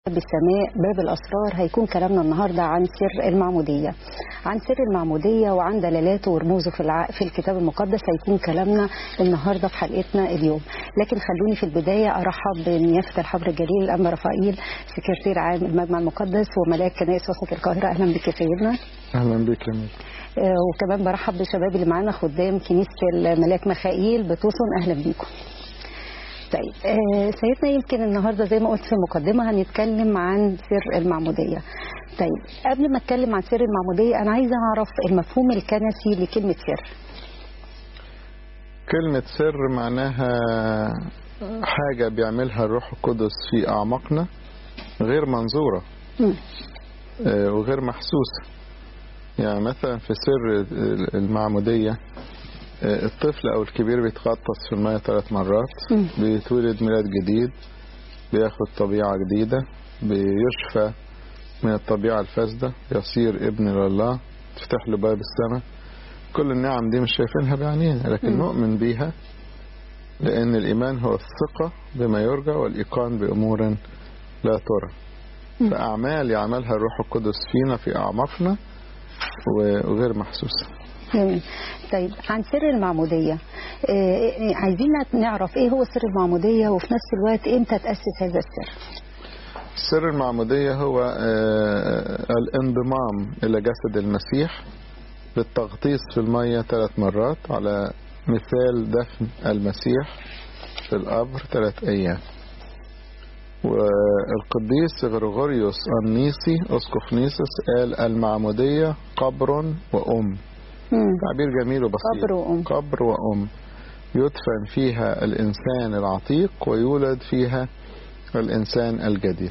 بالسماء باب الأسرار هيكون كلامنا النهاردة عن سر المعمودية عن سر المعمودية وعن دلالاته ورموزه في, الع... في الكتاب المقدس هيكون كلامنا النهاردة في حلقتنا اليوم لكن خلوني في البداية أرحب بنيافة الحبر الجليل الأنبا رفائيل سكرتير عام المجمع المقدس وملاك كنائس وسط القاهرة أهلا بك يا سيدنا اهلا بك يا ميك آه، وكمان برحب بالشباب اللي معانا خدام كنيسة الملاك مخائيل بتوسن أهلا بيكم طيب آه، سيدنا يمكن النهارده زي ما قلت في المقدمه هنتكلم عن سر المعموديه. طيب قبل ما اتكلم عن سر المعموديه انا عايزه اعرف المفهوم الكنسي لكلمه سر. كلمة سر معناها حاجة بيعملها الروح القدس في أعماقنا غير منظورة مم. آه، وغير محسوسة يعني مثلا في سر المعمودية آه، الطفل أو الكبير بيتغطس في المية ثلاث مرات مم. بيتولد ميلاد جديد بياخد طبيعة جديدة بيشفى من الطبيعة الفاسدة يصير ابن لله تفتح له باب السماء كل النعم دي مش شايفينها بعينينا لكن مم. نؤمن بيها لأن الإيمان هو الثقة بما يرجى والإيقان بأمور لا ترى مم. فأعمال يعملها الروح القدس فينا في أعماقنا وغير محسوسة جميل. طيب عن سر المعموديه آه، عايزين نعرف ايه هو سر المعموديه وفي نفس الوقت امتى تاسس هذا السر؟ سر المعمودية هو آه، الانضمام إلى جسد المسيح بالتغطيس في المية ثلاث مرات على مثال دفن المسيح في القبر ثلاث أيام والقديس غرغوريوس النيسي أسقف نيسوس قال المعمودية قبر وأم مم. تعبير جميل وبسيط قبر وأم. قبر وأم يدفن فيها الإنسان العتيق ويولد فيها الإنسان الجديد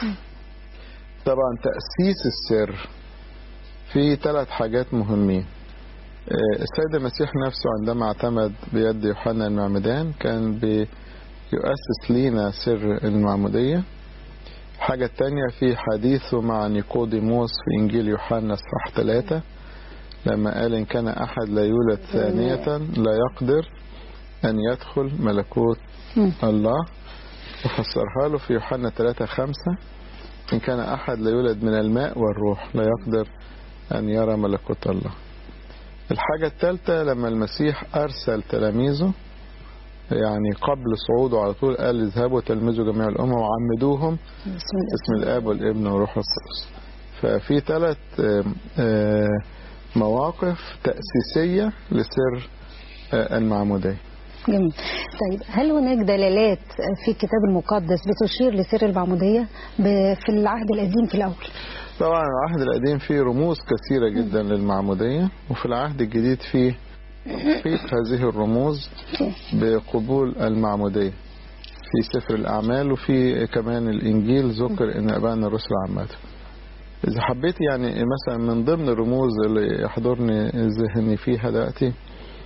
طبعا تأسيس السر في ثلاث حاجات مهمين آه، السيد المسيح نفسه عندما اعتمد بيد يوحنا المعمدان كان بيؤسس لينا سر المعمودية الحاجة التانية في حديثه مع نيقوديموس في إنجيل يوحنا صح ثلاثة لما قال إن كان أحد لا يولد ثانية لا يقدر أن يدخل ملكوت مم. الله وفسرها له في يوحنا 3 5 إن كان أحد لا يولد من الماء والروح لا يقدر أن يرى ملكوت الله الحاجة الثالثة لما المسيح أرسل تلاميذه يعني قبل صعوده على طول قال اذهبوا تلمذوا جميع الأمم وعمدوهم بسم الله. باسم الآب والابن والروح القدس ففي ثلاث آم، آه، مواقف تأسيسية لسر آه، المعمودية جميل طيب هل هناك دلالات في الكتاب المقدس بتشير لسر المعمودية ب- في العهد القديم في الأول طبعا العهد القديم فيه رموز كثيرة جدا للمعمودية وفي العهد الجديد فيه تحقيق هذه الرموز بقبول المعمودية في سفر الأعمال وفي كمان الإنجيل ذكر إن أبائنا الرسل عمته إذا حبيت يعني مثلا من ضمن الرموز اللي يحضرني ذهني فيها دلوقتي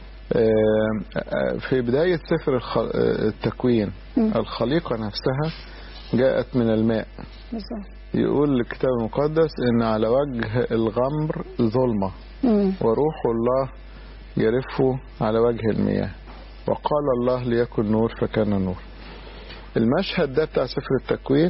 آه، آه، في بداية سفر الخ- آه، التكوين مم. الخليقة نفسها جاءت من الماء بالظبط يقول الكتاب المقدس ان على وجه الغمر ظلمة مم. وروح الله يرف على وجه المياه وقال الله ليكن نور فكان نور المشهد ده بتاع سفر التكوين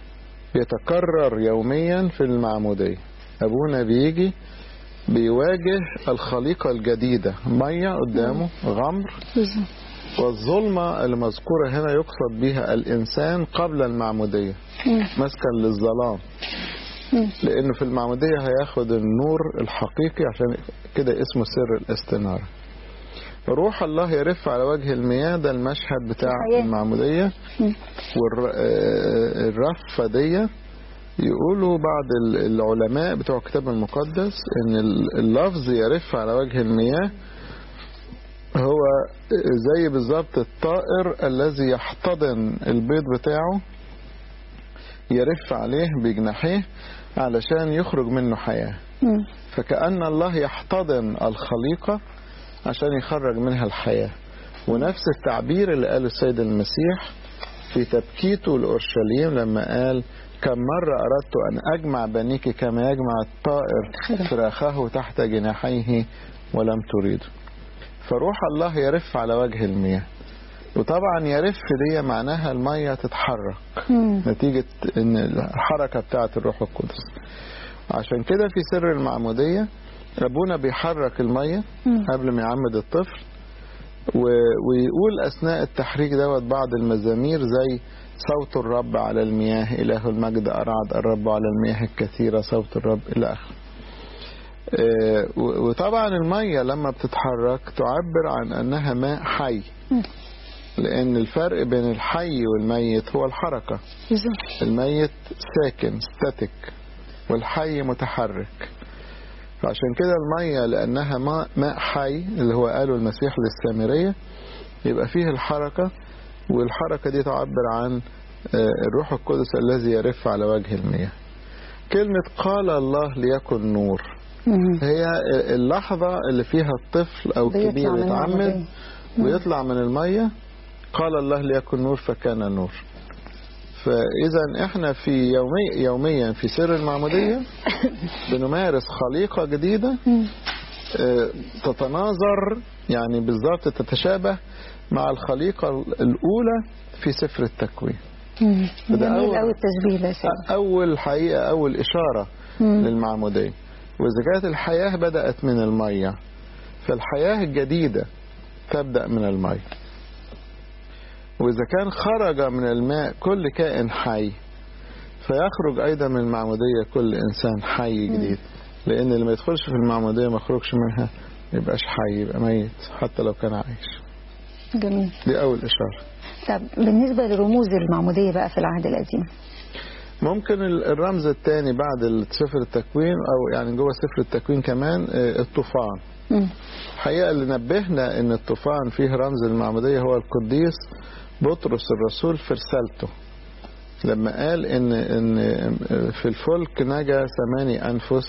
بيتكرر يوميا في المعمودية أبونا بيجي بيواجه الخليقة الجديدة مية قدامه غمر بالظبط والظلمة المذكورة هنا يقصد بها الإنسان قبل المعمودية مم. مسكن للظلام مم. لأنه في المعمودية هياخد النور الحقيقي عشان كده اسمه سر الاستنارة روح الله يرف على وجه المياه ده المشهد بتاع الحياة. المعمودية مم. والرفة دي يقولوا بعض ال- العلماء بتوع الكتاب المقدس ان ال- اللفظ يرف على وجه المياه هو زي بالظبط الطائر الذي يحتضن البيض بتاعه يرف عليه بجناحيه علشان يخرج منه حياة مم. فكأن الله يحتضن الخليقة عشان يخرج منها الحياة ونفس التعبير اللي قاله السيد المسيح في تبكيته لأورشليم لما قال كم مرة أردت أن أجمع بنيك كما يجمع الطائر فراخه تحت جناحيه ولم تريد فروح الله يرف على وجه المياه وطبعا يرف دي معناها المية تتحرك مم. نتيجة ان الحركة بتاعة الروح القدس عشان كده في سر المعمودية ابونا بيحرك المية مم. قبل ما يعمد الطفل و... ويقول اثناء التحريك دوت بعض المزامير زي صوت الرب على المياه اله المجد ارعد الرب على المياه الكثيرة صوت الرب الى اخره آه، و- وطبعا المية لما بتتحرك تعبر عن انها ماء حي مم. لان الفرق بين الحي والميت هو الحركة بالظبط الميت ساكن ستاتيك والحي متحرك فعشان كده المية لأنها ماء, ماء حي اللي هو قاله المسيح للسامرية يبقى فيه الحركة والحركة دي تعبر عن آه، الروح القدس الذي يرف على وجه المياه كلمة قال الله ليكن نور مم. هي اللحظة اللي فيها الطفل أو بيطلع الكبير من يتعمد المعمودية. ويطلع من المية قال الله ليكن نور فكان نور فإذا احنا في يومي يوميا في سر المعمودية بنمارس خليقة جديدة مم. آه، تتناظر يعني بالظبط تتشابه مع الخليقة الأولى في سفر التكوين مم. فده جميل أول- قوي التشبيه ده سيدي. أول حقيقة أول إشارة مم. للمعمودية وإذا كانت الحياة بدأت من المية فالحياة الجديدة تبدأ من المية وإذا كان خرج من الماء كل كائن حي فيخرج أيضا من المعمودية كل إنسان حي جديد لأن اللي ما يدخلش في المعمودية ما يخرجش منها ما يبقاش حي يبقى ميت حتى لو كان عايش جميل دي أول إشارة طب بالنسبة لرموز المعمودية بقى في العهد القديم ممكن ال- الرمز الثاني بعد سفر التكوين أو يعني جوه سفر التكوين كمان آه، الطوفان مم. الحقيقة اللي نبهنا ان الطوفان فيه رمز المعمودية هو القديس بطرس الرسول في رسالته لما قال ان ان في الفلك نجا ثماني انفس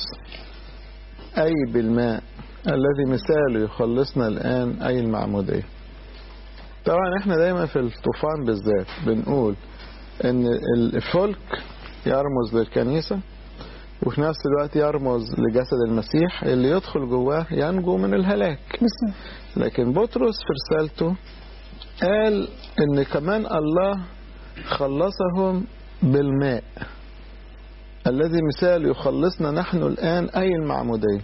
اي بالماء الذي مثاله يخلصنا الان اي المعمودية طبعا احنا دايما في الطوفان بالذات بنقول ان الفلك يرمز للكنيسة وفي نفس الوقت يرمز لجسد المسيح اللي يدخل جواه ينجو من الهلاك بس لكن بطرس في رسالته قال ان كمان الله خلصهم بالماء الذي مثال يخلصنا نحن الآن أي المعمودية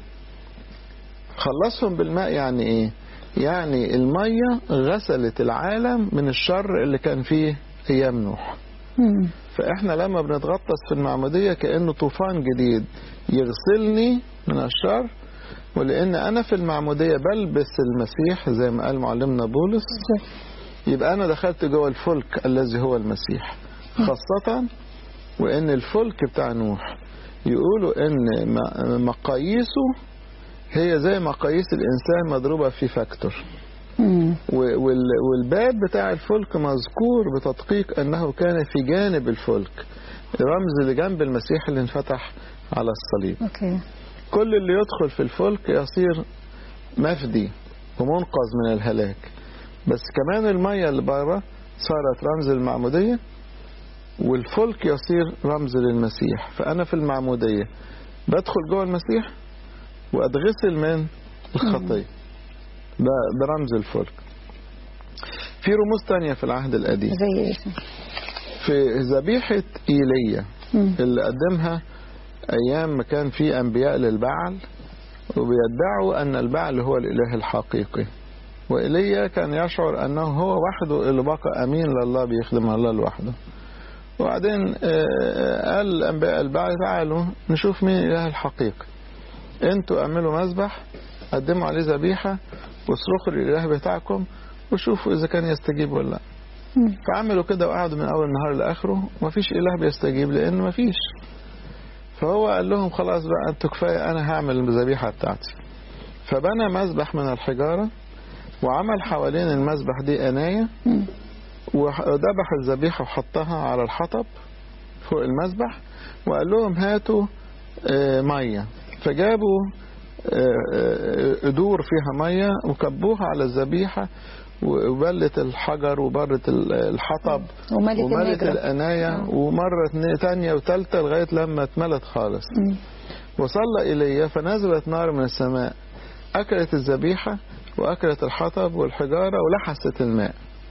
خلصهم بالماء يعني إيه يعني المية غسلت العالم من الشر اللي كان فيه أيام نوح مم. فإحنا لما بنتغطس في المعمودية كأنه طوفان جديد يغسلني من الشر ولأن أنا في المعمودية بلبس المسيح زي ما قال معلمنا بولس بالظبط. يبقى أنا دخلت جوه الفلك الذي هو المسيح خاصة وإن الفلك بتاع نوح يقولوا إن م- مقاييسه هي زي مقاييس الإنسان مضروبة في فاكتور مم. و- وال- والباب بتاع الفلك مذكور بتدقيق أنه كان في جانب الفلك رمز لجنب المسيح اللي انفتح على الصليب اوكي كل اللي يدخل في الفلك يصير مفدي ومنقذ من الهلاك بس كمان المية اللي بره صارت رمز المعمودية والفلك يصير رمز للمسيح فأنا في المعمودية بدخل جوه المسيح وأتغسل من الخطية ده, ده رمز الفلك في رموز تانية في العهد القديم زي ايه في ذبيحة إيليا مم. اللي قدمها أيام ما كان في أنبياء للبعل وبيدعوا أن البعل هو الإله الحقيقي وإيليا كان يشعر أنه هو وحده اللي بقى أمين لله بيخدم الله لوحده وبعدين آه، قال الأنبياء البعل تعالوا نشوف مين الإله الحقيقي انتوا اعملوا مذبح قدموا عليه ذبيحة واصرخوا للإله بتاعكم وشوفوا إذا كان يستجيب ولا لا مم. فعملوا كده وقعدوا من أول النهار لآخره ومفيش إله بيستجيب لأن مفيش فهو قال لهم خلاص بقى انتوا كفاية أنا هعمل الذبيحة بتاعتي فبنى مذبح من الحجارة وعمل حوالين المذبح دي أناية مم. وذبح الذبيحة وحطها على الحطب فوق المذبح وقال لهم هاتوا آه، مية فجابوا آه، آه، قدور فيها مية وكبوها على الذبيحة وبلت الحجر وبرت ال- الحطب وملت وملت النجرة الأناية ومرة اتنين- تانية وتالتة لغاية لما اتملت خالص مم. وصلى إلي فنزلت نار من السماء أكلت الذبيحة وأكلت الحطب والحجارة ولحست الماء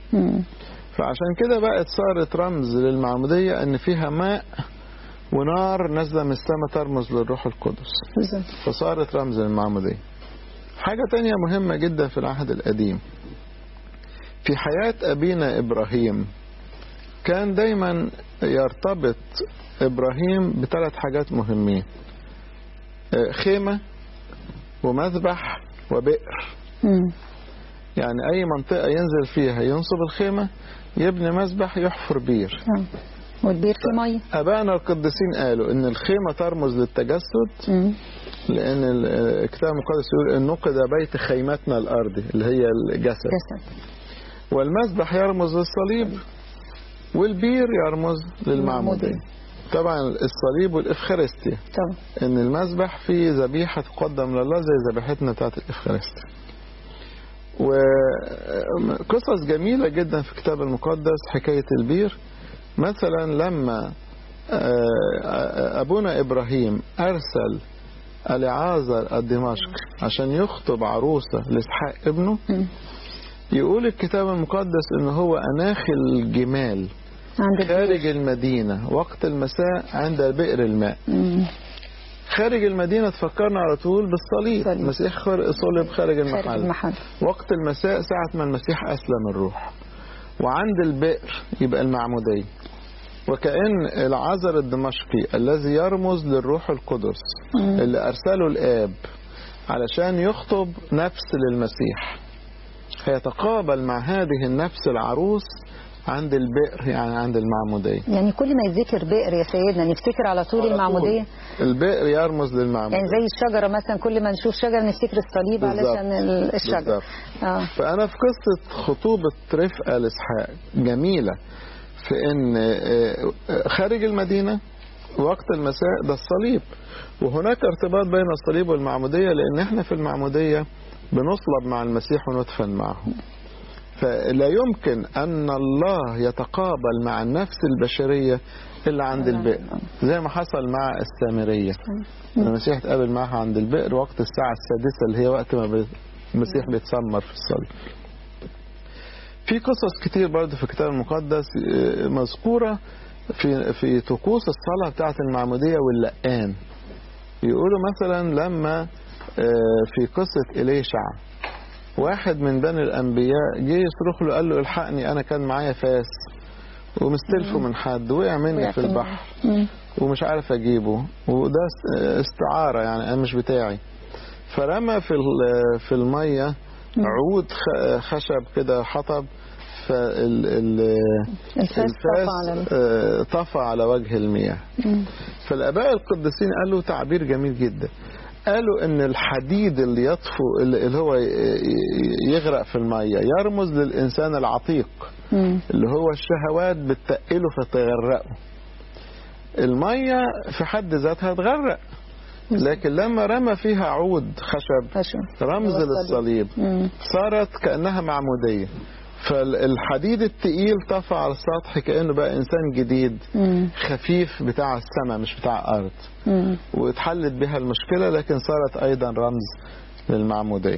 مم. فعشان كده بقت صارت رمز للمعمودية ان فيها ماء ونار نازلة من السماء ترمز للروح القدس بالظبط فصارت رمز للمعمودية حاجة تانية مهمة جدا في العهد القديم في حياة أبينا إبراهيم كان دايما يرتبط إبراهيم بثلاث حاجات مهمين آه، خيمة ومذبح وبئر مم. يعني أي منطقة ينزل فيها ينصب الخيمة يبني مذبح يحفر بير آه. والبير فيه ميه أبانا القديسين قالوا إن الخيمة ترمز للتجسد مم. لأن ال- الكتاب المقدس يقول إن نقد بيت خيمتنا الأرضي اللي هي الجسد جسد والمذبح يرمز للصليب والبير يرمز للمعمودية طبعا الصليب والإفخارستيا طبعا إن المذبح فيه ذبيحة تقدم لله زي ذبيحتنا بتاعت الإفخارستيا وقصص جميلة جدا في الكتاب المقدس حكاية البير مثلا لما آه، أبونا إبراهيم أرسل اليعازر الدمشق عشان يخطب عروسة لإسحاق ابنه مم. يقول الكتاب المقدس ان هو اناخ الجمال عند البير خارج المدينة وقت المساء عند بئر الماء مم. خارج المدينة تفكرنا على طول بالصليب صليب. المسيح خر- صلب خارج خارج المحل المحل وقت المساء ساعة ما المسيح أسلم الروح وعند البئر يبقى المعمودية وكأن العذر الدمشقي الذي يرمز للروح القدس مم. اللي أرسله الآب علشان يخطب نفس للمسيح هيتقابل مع هذه النفس العروس عند البئر يعني عند المعمودية يعني كل ما يتذكر بئر يا سيدنا نفتكر على طول على طول. المعمودية البئر يرمز للمعمودية يعني زي الشجرة مثلا كل ما نشوف شجرة نفتكر الصليب بالظبط. علشان ال- الشجرة بالظبط. اه فأنا في قصة خطوبة رفقة لإسحاق جميلة في إن آه، آه، خارج المدينة وقت المساء ده الصليب وهناك ارتباط بين الصليب والمعمودية لأن احنا في المعمودية بنصلب مع المسيح وندفن معه فلا يمكن أن الله يتقابل مع النفس البشرية إلا عند البئر زي ما حصل مع السامرية المسيح اتقابل معها عند البئر وقت الساعة السادسة اللي هي وقت ما بي- المسيح بيتسمر في الصليب في قصص كتير برضه في الكتاب المقدس آه، مذكورة في في طقوس الصلاة بتاعة المعمودية واللقان يقولوا مثلا لما آه، في قصة إليشع واحد من بني الأنبياء جه يصرخ له قال له الحقني أنا كان معايا فاس ومستلفه من حد وقع مني وقع في في البحر مم. ومش عارف اجيبه وده است- استعارة يعني انا مش بتاعي فرمى في ال- في المية عود خ- خشب كده حطب فالفاس الفاس طفى على ال- آه، طفى على وجه المياه مم. فالاباء القديسين قالوا تعبير جميل جدا قالوا ان الحديد اللي يطفو اللي اللي هو ي- ي- يغرق في المية يرمز للانسان العتيق مم. اللي هو الشهوات بتتقله فتغرقه المية في حد ذاتها تغرق لكن لما رمى فيها عود خشب خشب. رمز هو الصليب. للصليب مم. صارت كأنها معمودية فالحديد التقيل طفى على السطح كأنه بقى إنسان جديد مم. خفيف بتاع السماء مش بتاع أرض مم. واتحلت بها المشكلة لكن صارت أيضا رمز للمعمودية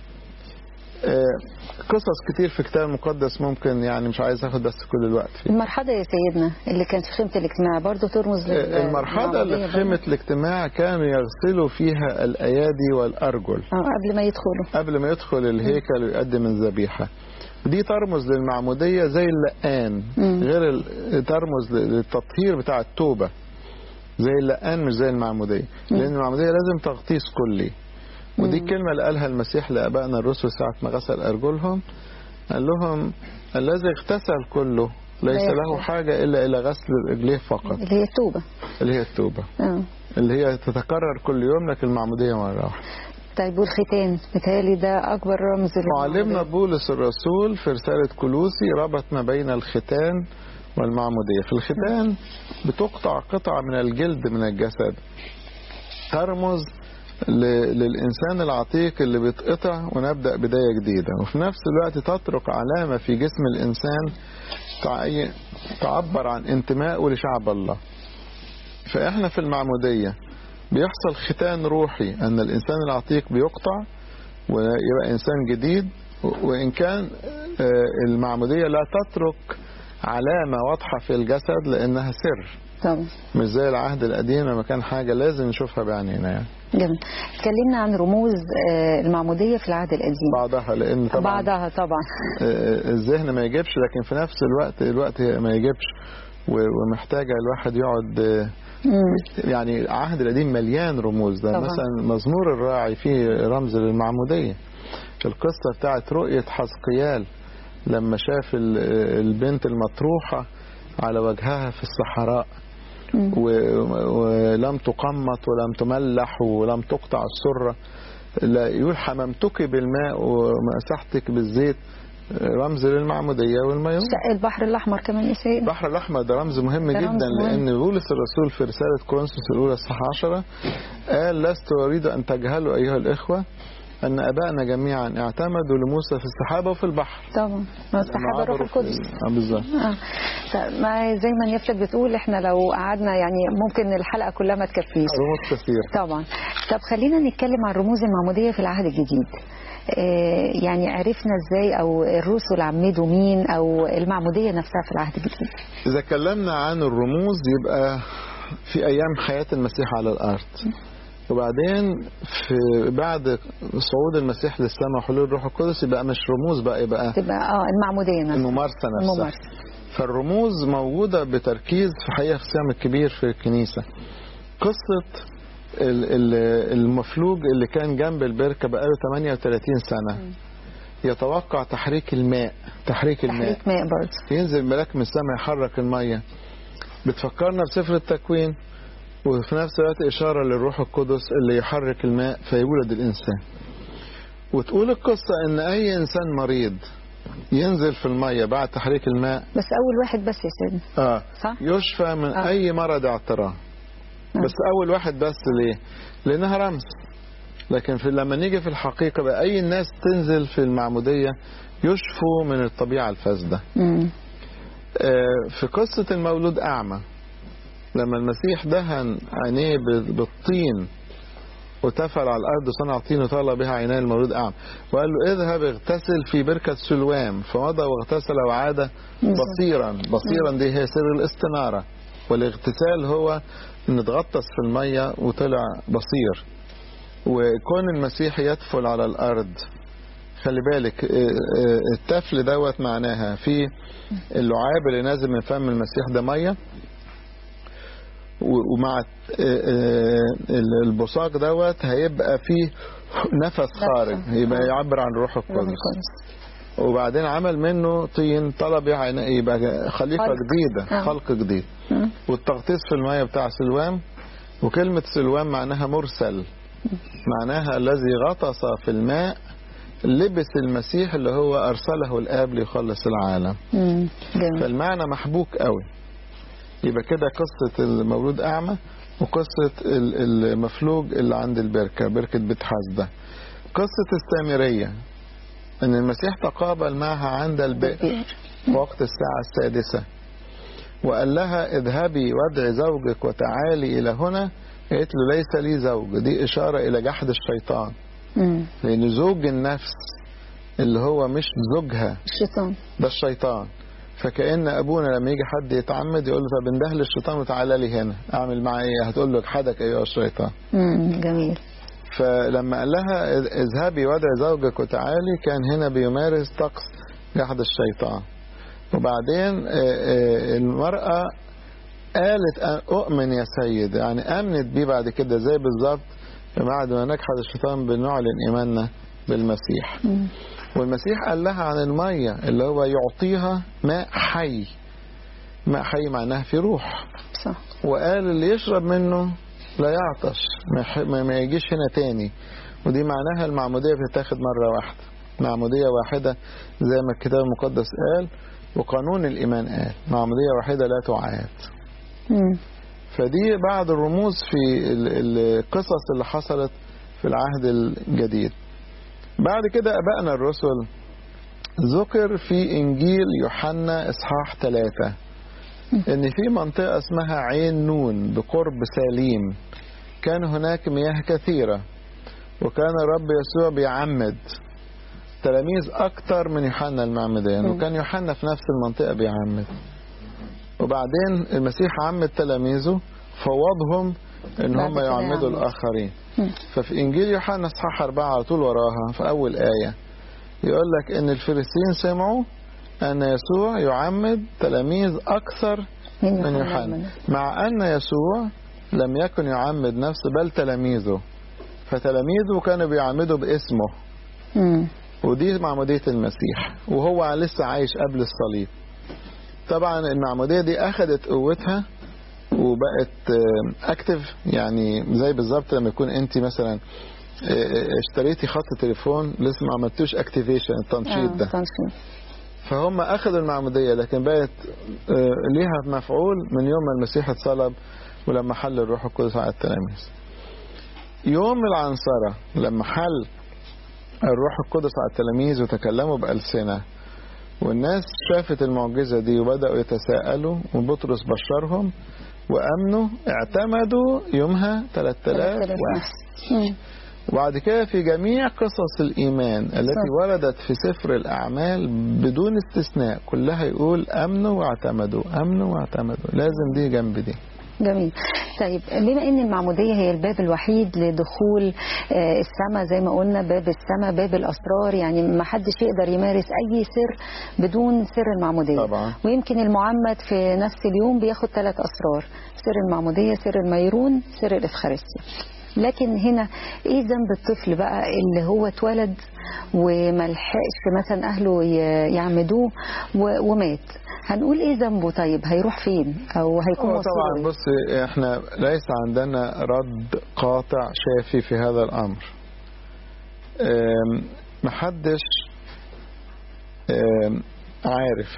آه، قصص كتير في الكتاب المقدس ممكن يعني مش عايز اخد بس كل الوقت فيها المرحلة يا سيدنا اللي كانت في خيمة الاجتماع برضه ترمز لل- المرحلة اللي في للمعمودية خيمة برضه. الاجتماع كانوا يغسلوا فيها الأيادي والأرجل اه قبل ما يدخلوا قبل ما يدخل الهيكل ويقدم الذبيحة دي ترمز للمعمودية زي اللقان مم. غير ال- ترمز للتطهير بتاع التوبة زي اللقان مش زي المعمودية لأن المعمودية لازم تغطيس كلي ودي الكلمة اللي قالها المسيح لآبائنا الرسل ساعة ما غسل أرجلهم قال لهم الذي اغتسل كله ليس لا له يغسل. حاجة إلا إلى غسل رجليه فقط اللي هي التوبة اللي هي التوبة اه اللي هي تتكرر كل يوم لكن المعمودية مرة واحدة طيب والختان بتهيألي ده أكبر رمز معلمنا للمعمودية. بولس الرسول في رسالة كلوسي ربط ما بين الختان والمعمودية في الختان بتقطع قطعة من الجلد من الجسد ترمز ل- للإنسان العتيق اللي بيتقطع ونبدأ بداية جديدة وفي نفس الوقت تترك علامة في جسم الإنسان تعي- تعبر عن انتمائه لشعب الله فإحنا في المعمودية بيحصل ختان روحي أن الإنسان العتيق بيقطع ويبقى إنسان جديد و- وإن كان آه، المعمودية لا تترك علامة واضحة في الجسد لأنها سر طبعا مش زي العهد القديم لما كان حاجة لازم نشوفها بعينينا يعني جميل اتكلمنا عن رموز آه، المعمودية في العهد القديم بعضها لأن طبعا بعضها طبعا آه، الذهن ما يجيبش لكن في نفس الوقت الوقت ما يجيبش و- ومحتاجة الواحد يقعد آه، مم. يعني العهد القديم مليان رموز ده طبعا. مثلا مزمور الراعي فيه رمز للمعمودية القصة بتاعت رؤية حزقيال لما شاف ال- البنت المطروحة على وجهها في الصحراء مم. و- ولم تقمط ولم تملح ولم تقطع السرة لا يقول حممتك بالماء ومسحتك بالزيت رمز للمعمودية والميمون شق البحر الأحمر كمان يا سيد البحر الأحمر ده رمز مهم ده جدا رمز مهم. لأن بولس الرسول في رسالة كورنثوس الأولى الصحة عشرة قال لست أريد أن تجهلوا أيها الإخوة أن أبائنا جميعا اعتمدوا لموسى في السحابة وفي البحر طبعا ما السحابة روح عبروا في- القدس آه بالظبط آه. طب ما زي ما نيفتك بتقول احنا لو قعدنا يعني ممكن الحلقة كلها ما تكفيش رموز كثير طبعا طب خلينا نتكلم عن رموز المعمودية في العهد الجديد آه، يعني عرفنا ازاي او الرسل عمدوا مين او المعمودية نفسها في العهد الجديد إذا اتكلمنا عن الرموز يبقى في أيام حياة المسيح على الأرض وبعدين في بعد صعود المسيح للسماء وحلول الروح القدس يبقى مش رموز بقى يبقى تبقى اه المعمودية نفسها الممارسة نفسها الممارسة فالرموز موجودة بتركيز في حقيقة في الصيام الكبير في الكنيسة قصة ال- ال- المفلوج اللي كان جنب البركة بقاله 38 سنة يتوقع تحريك الماء تحريك الماء تحريك ماء برضه ينزل ملاك من السماء يحرك المية بتفكرنا بسفر التكوين وفي نفس الوقت إشارة للروح القدس اللي يحرك الماء فيولد الإنسان وتقول القصة إن أي إنسان مريض ينزل في المية بعد تحريك الماء بس اول واحد بس يا سيدنا آه صح؟ يشفى من آه. أي مرض اعتراض آه. بس أول واحد بس ليه؟ لأنها رمز لكن في لما نيجي في الحقيقة بقى أي الناس تنزل في المعمودية يشفوا من الطبيعة الفاسدة مم. آه، في قصة المولود أعمى لما المسيح دهن عينيه ب- بالطين وتفل على الأرض صنع طين وطال بها عيني المولود أعمى وقال له اذهب اغتسل في بركة سلوام فمضى واغتسل وعاد بصيرا بصيرا دي هي سر الاستنارة والاغتسال هو ان اتغطس في المية وطلع بصير وكون المسيح يدفل على الأرض خلي بالك آه، آه، التفل دوت معناها في اللعاب اللي نازل من فم المسيح ده ميه و- ومع آه، آه، البصاق دوت هيبقى فيه نفس خارج يبقى يعبر عن الروح روح القدس القدس وبعدين عمل منه طين طلب يعني يبقى خليقه خلق. جديده آه. خلق جديد مم. والتغطيس في الميه بتاع سلوام وكلمه سلوام معناها مرسل معناها الذي غطس في الماء لبس المسيح اللي هو ارسله الاب ليخلص العالم مم. جميل فالمعنى محبوك قوي يبقى كده قصة المولود أعمى وقصة ال- المفلوج اللي عند البركة بركة بيت حسدة قصة السامرية أن المسيح تقابل معها عند البئر بالبئر. وقت الساعة السادسة وقال لها اذهبي وادعي زوجك وتعالي إلى هنا قالت له ليس لي زوج دي إشارة إلى جحد الشيطان مم. لأن زوج النفس اللي هو مش زوجها الشيطان ده الشيطان فكأن أبونا لما يجي حد يتعمد يقول له طب انده لي الشيطان وتعالى لي هنا أعمل معاه إيه هتقول له اجحدك أيها الشيطان مم. جميل فلما قال لها اذهبي وادعي زوجك وتعالي كان هنا بيمارس طقس جحد الشيطان وبعدين آه، آه، المرأة قالت أ- أؤمن يا سيد يعني آمنت بيه بعد كده زي بالظبط بعد ما نجحد الشيطان بنعلن إيماننا بالمسيح مم. والمسيح قال لها عن المية اللي هو يعطيها ماء حي ماء حي معناها في روح صح وقال اللي يشرب منه لا يعطش ما يح- ما ما يجيش هنا تاني ودي معناها المعمودية بتتاخد مرة واحدة معمودية واحدة زي ما الكتاب المقدس قال وقانون الإيمان قال معمودية واحدة لا تعاد مم. فدي بعض الرموز في ال- القصص اللي حصلت في العهد الجديد بعد كده أبائنا الرسل ذكر في إنجيل يوحنا إصحاح ثلاثة إن في منطقة اسمها عين نون بقرب ساليم كان هناك مياه كثيرة وكان الرب يسوع بيعمد تلاميذ أكتر من يوحنا المعمدان مم. وكان يوحنا في نفس المنطقة بيعمد وبعدين المسيح عمد تلاميذه فوضهم ان بعد هم كده يعمدوا يعمد. الآخرين مم. ففي إنجيل يوحنا اصحاح أربعة على طول وراها في أول آية يقول لك إن الفريسيين سمعوا أن يسوع يعمد تلاميذ أكثر من من يوحنا يوحنا المعمدان. مع أن يسوع لم يكن يعمد نفسه بل تلاميذه فتلاميذه كانوا بيعمدوا باسمه مم. ودي معمودية المسيح وهو لسه عايش قبل الصليب طبعا المعمودية دي أخدت قوتها وبقت اكتف يعني زي بالظبط لما يكون انت مثلا آه، اشتريتي خط تليفون لسه ما عملتوش اكتيفيشن التنشيط آه، ده تنشيط. فهم اخذوا المعموديه لكن بقت آه، ليها مفعول من يوم ما المسيح اتصلب ولما حل الروح القدس على التلاميذ يوم العنصرة لما حل الروح القدس على التلاميذ وتكلموا بألسنة والناس شافت المعجزة دي وبدأوا يتساءلوا وبطرس بشرهم وأمنوا اعتمدوا يومها 3000 3000 واحد مم. وبعد كده في جميع قصص الإيمان التي صح. وردت في سفر الأعمال بدون استثناء كلها يقول أمنوا واعتمدوا أمنوا واعتمدوا لازم دي جنب دي جميل طيب بما ان المعموديه هي الباب الوحيد لدخول آه، السماء زي ما قلنا باب السماء باب الاسرار يعني ما حدش يقدر يمارس اي سر بدون سر المعموديه طبعا. ويمكن المعمد في نفس اليوم بياخد ثلاث اسرار سر المعموديه سر الميرون سر الافخارستيا لكن هنا ايه ذنب الطفل بقى اللي هو اتولد وما لحقش مثلا اهله ي- يعمدوه و- ومات هنقول ايه ذنبه طيب هيروح فين او هيكون هو مصيره طبعا إيه؟ بص احنا ليس عندنا رد قاطع شافي في هذا الامر أم، محدش أم، عارف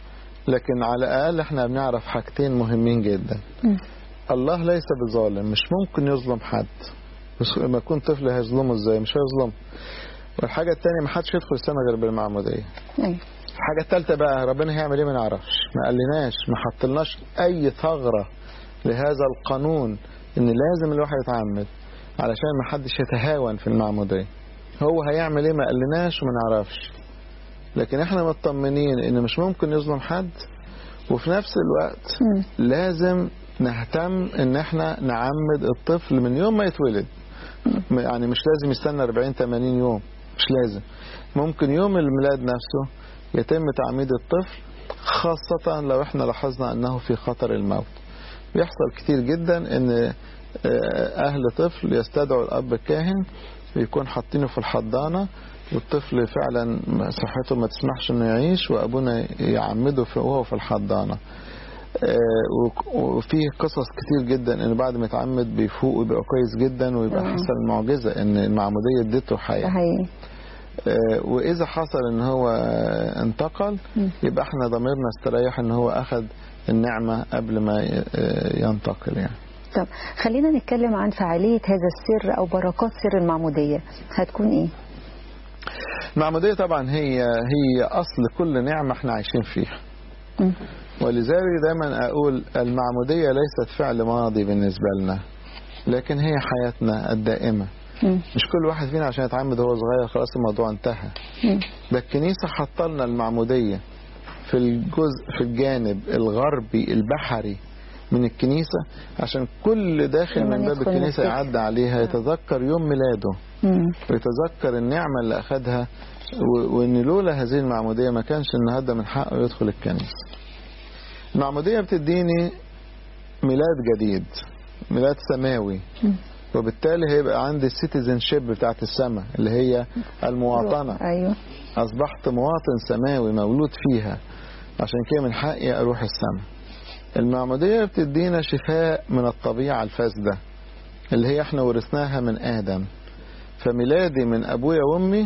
لكن على الاقل احنا بنعرف حاجتين مهمين جدا مم. الله ليس بظالم مش ممكن يظلم حد بس لما يكون طفل هيظلمه ازاي مش هيظلمه والحاجة التانية محدش يدخل السنة غير بالمعمودية أيوة. الحاجة التالتة بقى ربنا هيعمل ايه ما نعرفش ما قالناش ما حطلناش اي ثغرة لهذا القانون ان لازم الواحد يتعمد علشان ما حدش يتهاون في المعمودية هو هيعمل ايه ما قالناش وما نعرفش لكن احنا مطمنين ان مش ممكن يظلم حد وفي نفس الوقت مم. لازم نهتم ان احنا نعمد الطفل من يوم ما يتولد يعني مش لازم يستنى 40 80 يوم مش لازم ممكن يوم الميلاد نفسه يتم تعميد الطفل خاصة لو احنا لاحظنا انه في خطر الموت بيحصل كتير جدا ان آه، اهل طفل يستدعوا الاب الكاهن ويكون حاطينه في الحضانة والطفل فعلا صحته ما تسمحش انه يعيش وابونا يعمده في- وهو في الحضانة آه، وك- وفيه قصص كتير جدا ان بعد ما يتعمد بيفوق ويبقى كويس جدا ويبقى مم. حصل المعجزة ان المعمودية اديته ده حياة حقيقي آه، واذا حصل ان هو آه، انتقل مم. يبقى احنا ضميرنا استريح ان هو اخذ النعمة قبل ما ي- آه، ينتقل يعني طب خلينا نتكلم عن فعالية هذا السر أو بركات سر المعمودية هتكون إيه؟ المعمودية طبعا هي هي اصل كل نعمة احنا عايشين فيها مم. ولذلك دايما اقول المعمودية ليست فعل ماضي بالنسبة لنا لكن هي حياتنا الدائمة مم. مش كل واحد فينا عشان يتعمد وهو صغير خلاص الموضوع انتهى مم. ده الكنيسة حط لنا المعمودية في الجزء في الجانب الغربي البحري من الكنيسة عشان كل داخل لما من باب ندخل الكنيسة نفتكر. يعدي عليها يتذكر يوم ميلاده مم. ويتذكر النعمة اللي أخدها و- وإن لولا هذه المعمودية ما كانش النهاردة من حقه يدخل الكنيسة المعمودية بتديني ميلاد جديد ميلاد سماوي مم. وبالتالي هيبقى عندي السيتيزن شيب بتاعت السماء اللي هي المواطنة أيوه أصبحت مواطن سماوي مولود فيها عشان كده من حقي أروح السماء المعمودية بتدينا شفاء من الطبيعة الفاسدة اللي هي احنا ورثناها من آدم فميلادي من أبويا وأمي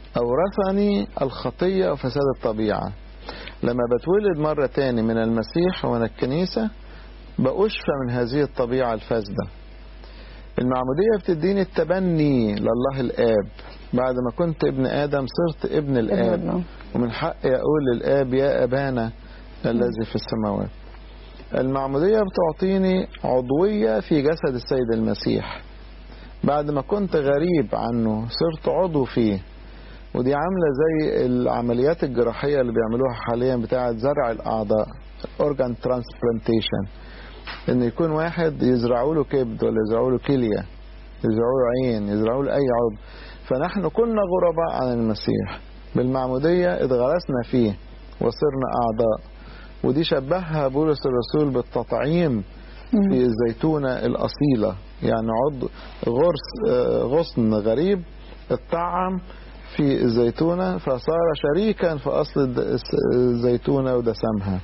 أورثني الخطية وفساد الطبيعة لما بتولد مرة تاني من المسيح ومن الكنيسة بأشفى من هذه الطبيعة الفاسدة المعمودية بتديني التبني لله الآب بعد ما كنت ابن آدم صرت ابن الآب ابن الله. ومن حقي أقول للآب يا أبانا الذي في السماوات المعمودية بتعطيني عضوية في جسد السيد المسيح بعد ما كنت غريب عنه صرت عضو فيه ودي عاملة زي العمليات الجراحية اللي بيعملوها حاليا بتاعة زرع الأعضاء organ transplantation إن يكون واحد يزرعوا له كبد ولا يزرعوا له كلية يزرعوا له عين يزرعوا له أي عضو فنحن كنا غرباء عن المسيح بالمعمودية اتغرسنا فيه وصرنا أعضاء ودي شبهها بولس الرسول بالتطعيم في الزيتونة الأصيلة يعني عضو غرس غصن غريب اتطعم في الزيتونة فصار شريكا في أصل الزيتونة ودسمها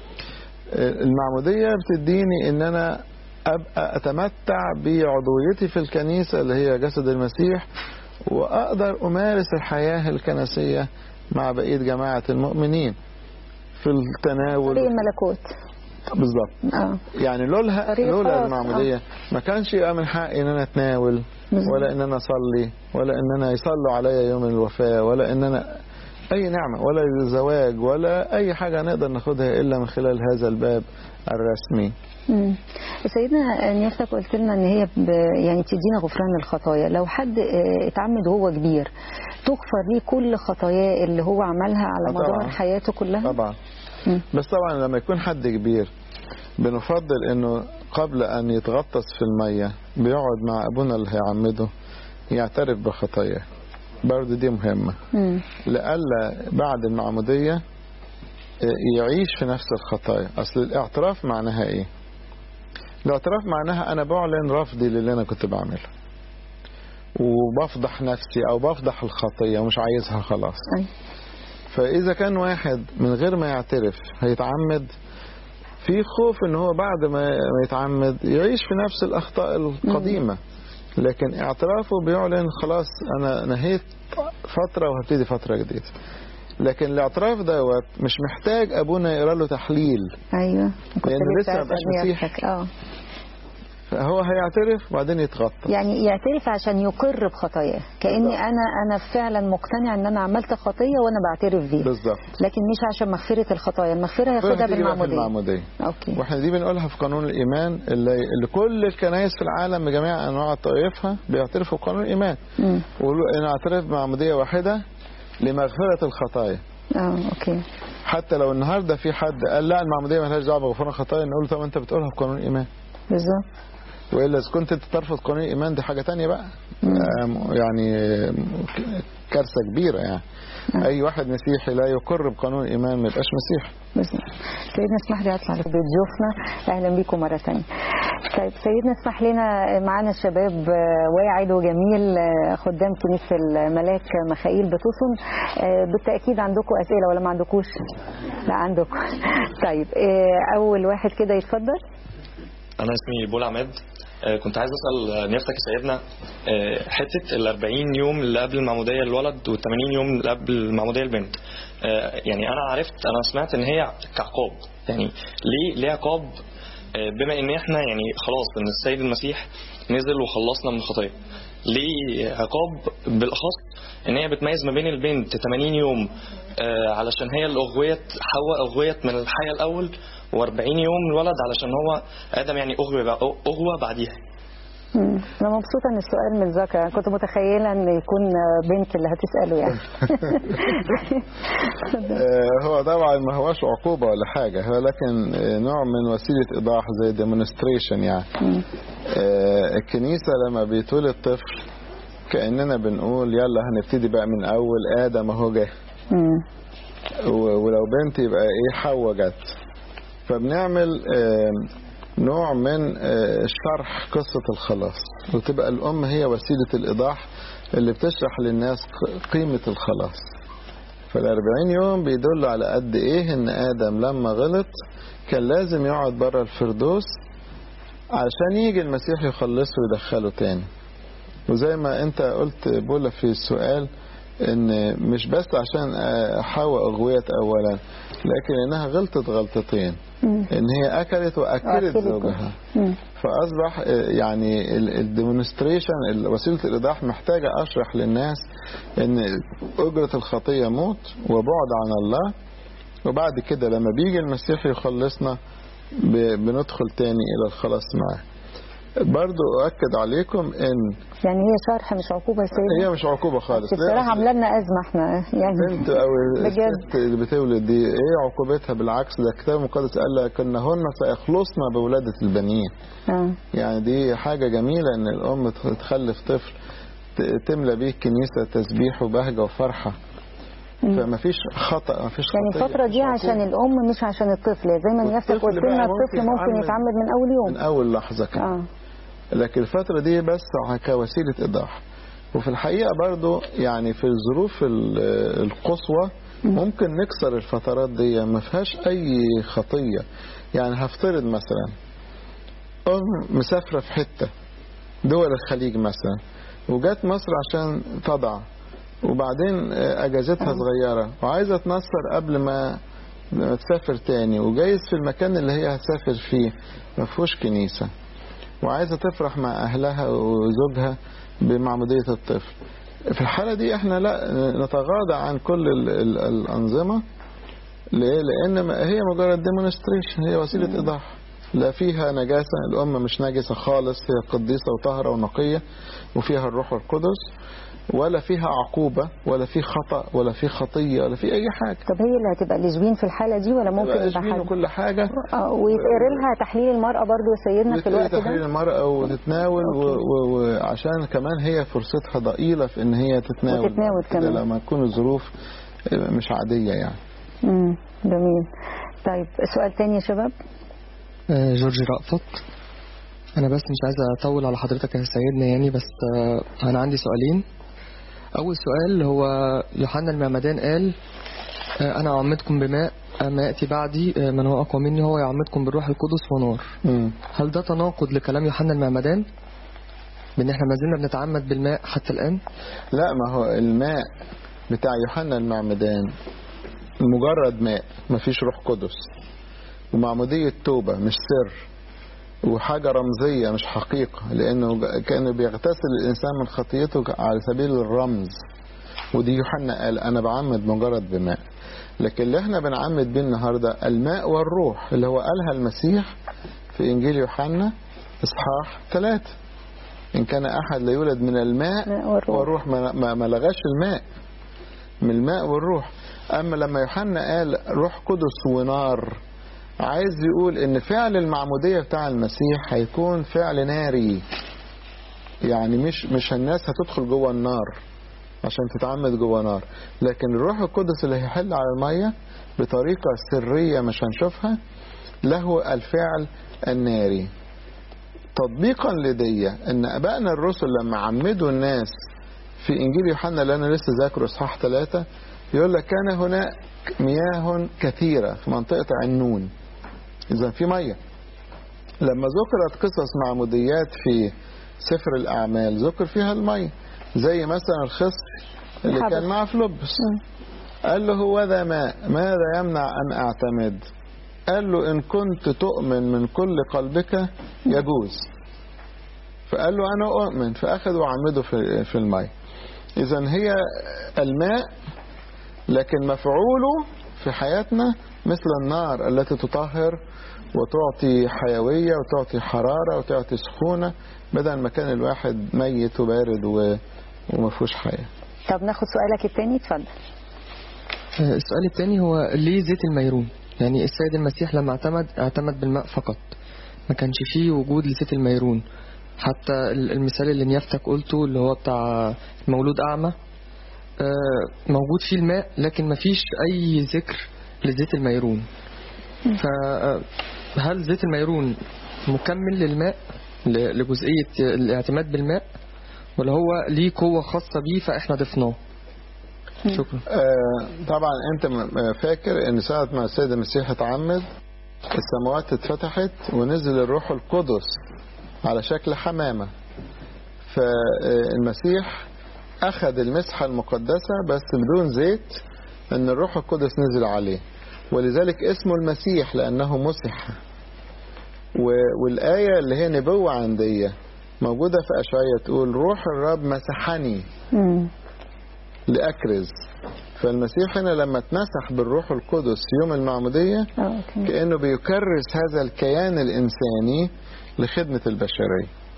المعمودية بتديني ان انا ابقى اتمتع بعضويتي في الكنيسة اللي هي جسد المسيح واقدر امارس الحياة الكنسية مع بقية جماعة المؤمنين في التناول طريق الملكوت بالظبط اه يعني لولا طريق لولا خلاص، المعمودية ما كانش يبقى من حقي ان انا اتناول بالظبط. ولا ان انا اصلي ولا ان انا يصلوا عليا يوم الوفاة ولا ان انا اي نعمة ولا الزواج ولا اي حاجة نقدر ناخدها الا من خلال هذا الباب الرسمي مم. سيدنا نيافتك قلت لنا ان هي ب... يعني تدينا غفران الخطايا لو حد آه، اتعمد وهو كبير تغفر ليه كل خطاياه اللي هو عملها على آه مدار طبعاً. حياته كلها طبعا مم. بس طبعا لما يكون حد كبير بنفضل انه قبل ان يتغطس في المية بيقعد مع ابونا اللي هيعمده يعترف بخطاياه برضه دي مهمة مم. لألا بعد المعمودية آه، يعيش في نفس الخطايا أصل الاعتراف معناها إيه الاعتراف معناها أنا بعلن رفضي للي أنا كنت بعمله وبفضح نفسي أو بفضح الخطية ومش عايزها خلاص أي. فإذا كان واحد من غير ما يعترف هيتعمد في خوف ان هو بعد ما ما يتعمد يعيش في نفس الاخطاء القديمه لكن اعترافه بيعلن خلاص انا نهيت فتره وهبتدي فتره جديده لكن الاعتراف دوت مش محتاج ابونا يقرا له تحليل ايوه كنت لأنه لسه لسه ما بقاش أسأل مسيح. نيافتك. اه فهو هيعترف وبعدين يتغطى يعني يعترف عشان يقر بخطاياه كاني بالظبط. انا انا فعلا مقتنع ان انا عملت خطيه وانا بعترف بيها بالظبط لكن مش عشان مغفره الخطايا المغفره ياخدها هتيجي بقى في بالمعموديه المعموديه اوكي واحنا دي بنقولها في قانون الايمان اللي, اللي كل الكنائس في العالم بجميع انواع طائفها بيعترفوا بقانون الايمان مم. ويقولوا ان اعترف بمعموديه واحده لمغفره الخطايا اه اوكي حتى لو النهارده في حد قال لا المعموديه مالهاش دعوه بغفران الخطايا نقول له طب انت بتقولها في قانون الايمان بالظبط والا اذا كنت انت ترفض قانون الايمان دي حاجه تانية بقى مم. آه، يعني آه، كارثه كبيره يعني آه. اي واحد مسيحي لا يقر بقانون الايمان ما يبقاش مسيحي بالظبط سيدنا اسمح لي اطلع لضيوفنا اهلا بيكم مره ثانيه طيب سيدنا اسمح لنا معانا شباب آه، واعد وجميل آه، خدام كنيسه الملاك مخائيل بتوسن آه، بالتاكيد عندكم اسئله ولا ما عندكوش لا عندكم طيب آه، اول واحد كده يتفضل انا اسمي بولا عماد آه، كنت عايز اسال آه، نيافتك يا سيدنا آه، حته ال 40 يوم اللي قبل المعموديه للولد وال 80 يوم اللي قبل المعموديه للبنت آه، يعني انا عرفت انا سمعت ان هي كعقاب يعني ليه ليه عقاب آه، بما ان احنا يعني خلاص ان السيد المسيح نزل وخلصنا من الخطيه ليه عقاب بالاخص ان هي بتميز ما بين البنت 80 يوم آه، علشان هي اللي اغويت حواء اغويت من الحياه الاول و40 يوم الولد علشان هو ادم يعني اغوى اغوى بعديها مم. انا مبسوطه ان السؤال متذكر كنت متخيله ان يكون آه، بنت اللي هتساله يعني آه، هو طبعا ما هوش عقوبة ولا حاجة هو لكن آه، نوع من وسيلة إيضاح زي demonstration يعني مم. آه، الكنيسة لما بيتولد طفل كأننا بنقول يلا هنبتدي بقى من أول آدم أهو جه مم. و- ولو بنت يبقى إيه حواء جت فبنعمل آه، نوع من آه، شرح قصة الخلاص وتبقى الأم هي وسيلة الإيضاح اللي بتشرح للناس ق- قيمة الخلاص فالأربعين يوم بيدل على قد إيه إن آدم لما غلط كان لازم يقعد بره الفردوس عشان يجي المسيح يخلصه ويدخله تاني وزي ما انت قلت بولا في السؤال ان مش بس عشان آه، حواء اغويت اولا لكن انها غلطت غلطتين مم. ان هي اكلت واكلت وأكلت. زوجها مم. فاصبح آه، يعني الديمونستريشن وسيله الايضاح محتاجه اشرح للناس ان اجره الخطيه موت وبعد عن الله وبعد كده لما بيجي المسيح يخلصنا ب- بندخل تاني الى الخلاص معاه برضو أؤكد عليكم إن يعني هي شرح مش عقوبه يا سيدنا هي مش عقوبة خالص بس بصراحه عامله لنا ازمه احنا يعني البنت أو بجد. الست اللي بتولد دي إيه عقوبتها بالعكس ده الكتاب المقدس قال لك إنهن سيخلصن بولادة البنين اه يعني دي حاجة جميلة إن الأم تخلف طفل ت- تملى بيه الكنيسة تسبيح وبهجة وفرحة فما فيش خطأ ما فيش يعني خطية الفترة مفيش دي عقوبة. عشان الأم مش عشان الطفل زي ما نفسك والطفل قلت لنا بقى الطفل ممكن ممكن يتعمد يتعمد من أول من يوم أول لحظة كده اه لكن الفترة دي بس كوسيلة إيضاح وفي الحقيقة برضو يعني في الظروف ال- القصوى ممكن نكسر الفترات دي ما فيهاش أي خطية يعني هفترض مثلا أم مسافرة في حتة دول الخليج مثلا وجات مصر عشان تضع وبعدين أجازتها صغيرة وعايزة تنصر قبل ما ما تسافر تاني وجايز في المكان اللي هي هتسافر فيه ما فيهوش كنيسة وعايزة تفرح مع أهلها وزوجها بمعمودية الطفل في الحالة دي احنا لا نتغاضى عن كل ال ال الأنظمة ليه؟ لأن ما- هي مجرد ديمونستريشن هي وسيلة إيضاح لا فيها نجاسة الأم مش نجسة خالص هي قديسة وطاهرة ونقية وفيها الروح القدس ولا فيها عقوبة ولا في خطأ ولا في خطية ولا في أي حاجة طب هي اللي هتبقى لشبين في الحالة دي ولا ممكن تبقى يبقى إشبين حد وكل حاجة اه ويتقري لها تحليل المرأة برضو يا سيدنا في الوقت تحرير ده المرأة وتتناول و- و- وعشان كمان هي فرصتها ضئيلة في إن هي تتناول وتتناول بعد كده كمان. لما تكون الظروف مش عادية يعني امم جميل طيب سؤال تاني يا شباب آه، جورج رأفت أنا بس مش عايز أطول على حضرتك يا سيدنا يعني بس آه، أنا عندي سؤالين أول سؤال هو يوحنا المعمدان قال آه، أنا أعمدكم بماء أما يأتي بعدي آه، من هو أقوى مني هو يعمدكم بالروح القدس ونار مم. هل ده تناقض لكلام يوحنا المعمدان بأن احنا ما زلنا بنتعمد بالماء حتى الآن لا ما هو الماء بتاع يوحنا المعمدان مجرد ماء مفيش روح قدس ومعمودية توبة مش سر وحاجة رمزية مش حقيقة لأنه كان بيغتسل الإنسان من خطيته على سبيل الرمز ودي يوحنا قال أنا بعمد مجرد بماء لكن اللي احنا بنعمد بيه النهاردة الماء والروح اللي هو قالها المسيح في إنجيل يوحنا إصحاح ثلاثة إن كان أحد لا يولد من الماء الماء والروح. والروح ما, ما, ما لغاش الماء من الماء والروح أما لما يوحنا قال روح قدس ونار عايز يقول ان فعل المعمودية بتاع المسيح هيكون فعل ناري يعني مش مش الناس هتدخل جوه النار عشان تتعمد جوه نار لكن الروح القدس اللي هيحل على المية بطريقة سرية مش هنشوفها له الفعل الناري تطبيقا لدي ان ابائنا الرسل لما عمدوا الناس في انجيل يوحنا اللي انا لسه ذاكره اصحاح ثلاثة يقول لك كان هناك مياه كثيرة في منطقة عنون إذا في مية لما ذكرت قصص معموديات في سفر الأعمال ذكر فيها المية زي مثلا الخصي اللي الحبس. كان مع فلوبس قال له هو ذا ماء ماذا يمنع أن أعتمد قال له إن كنت تؤمن من كل قلبك يجوز فقال له أنا أؤمن فأخذ وعمده في في الماء إذا هي الماء لكن مفعوله في حياتنا مثل النار التي تطهر وتعطي حيوية وتعطي حرارة وتعطي سخونة بدل ما كان الواحد ميت وبارد و... وما فيهوش حياة طب ناخد سؤالك التاني اتفضل آه، السؤال الثاني هو ليه زيت الميرون يعني السيد المسيح لما اعتمد اعتمد بالماء فقط ما كانش فيه وجود لزيت الميرون حتى ال- المثال اللي نيافتك قلته اللي هو بتاع المولود أعمى آه، موجود فيه الماء لكن ما فيش أي ذكر لزيت الميرون فهل زيت الميرون مكمل للماء ل- لجزئية الاعتماد بالماء ولا هو ليه قوة خاصة بيه فإحنا ضفناه شكرا آه، طبعا انت م- فاكر ان ساعة ما السيد المسيح اتعمد السماوات اتفتحت ونزل الروح القدس على شكل حمامة فالمسيح اخذ المسحة المقدسة بس بدون زيت ان الروح القدس نزل عليه ولذلك اسمه المسيح لانه مسح و- والآية اللي هي نبوة عندية موجودة في أشعية تقول روح الرب مسحني مم. لأكرز فالمسيح هنا لما اتمسح بالروح القدس يوم المعمودية اه اوكي كأنه بيكرس هذا الكيان الإنساني لخدمة البشرية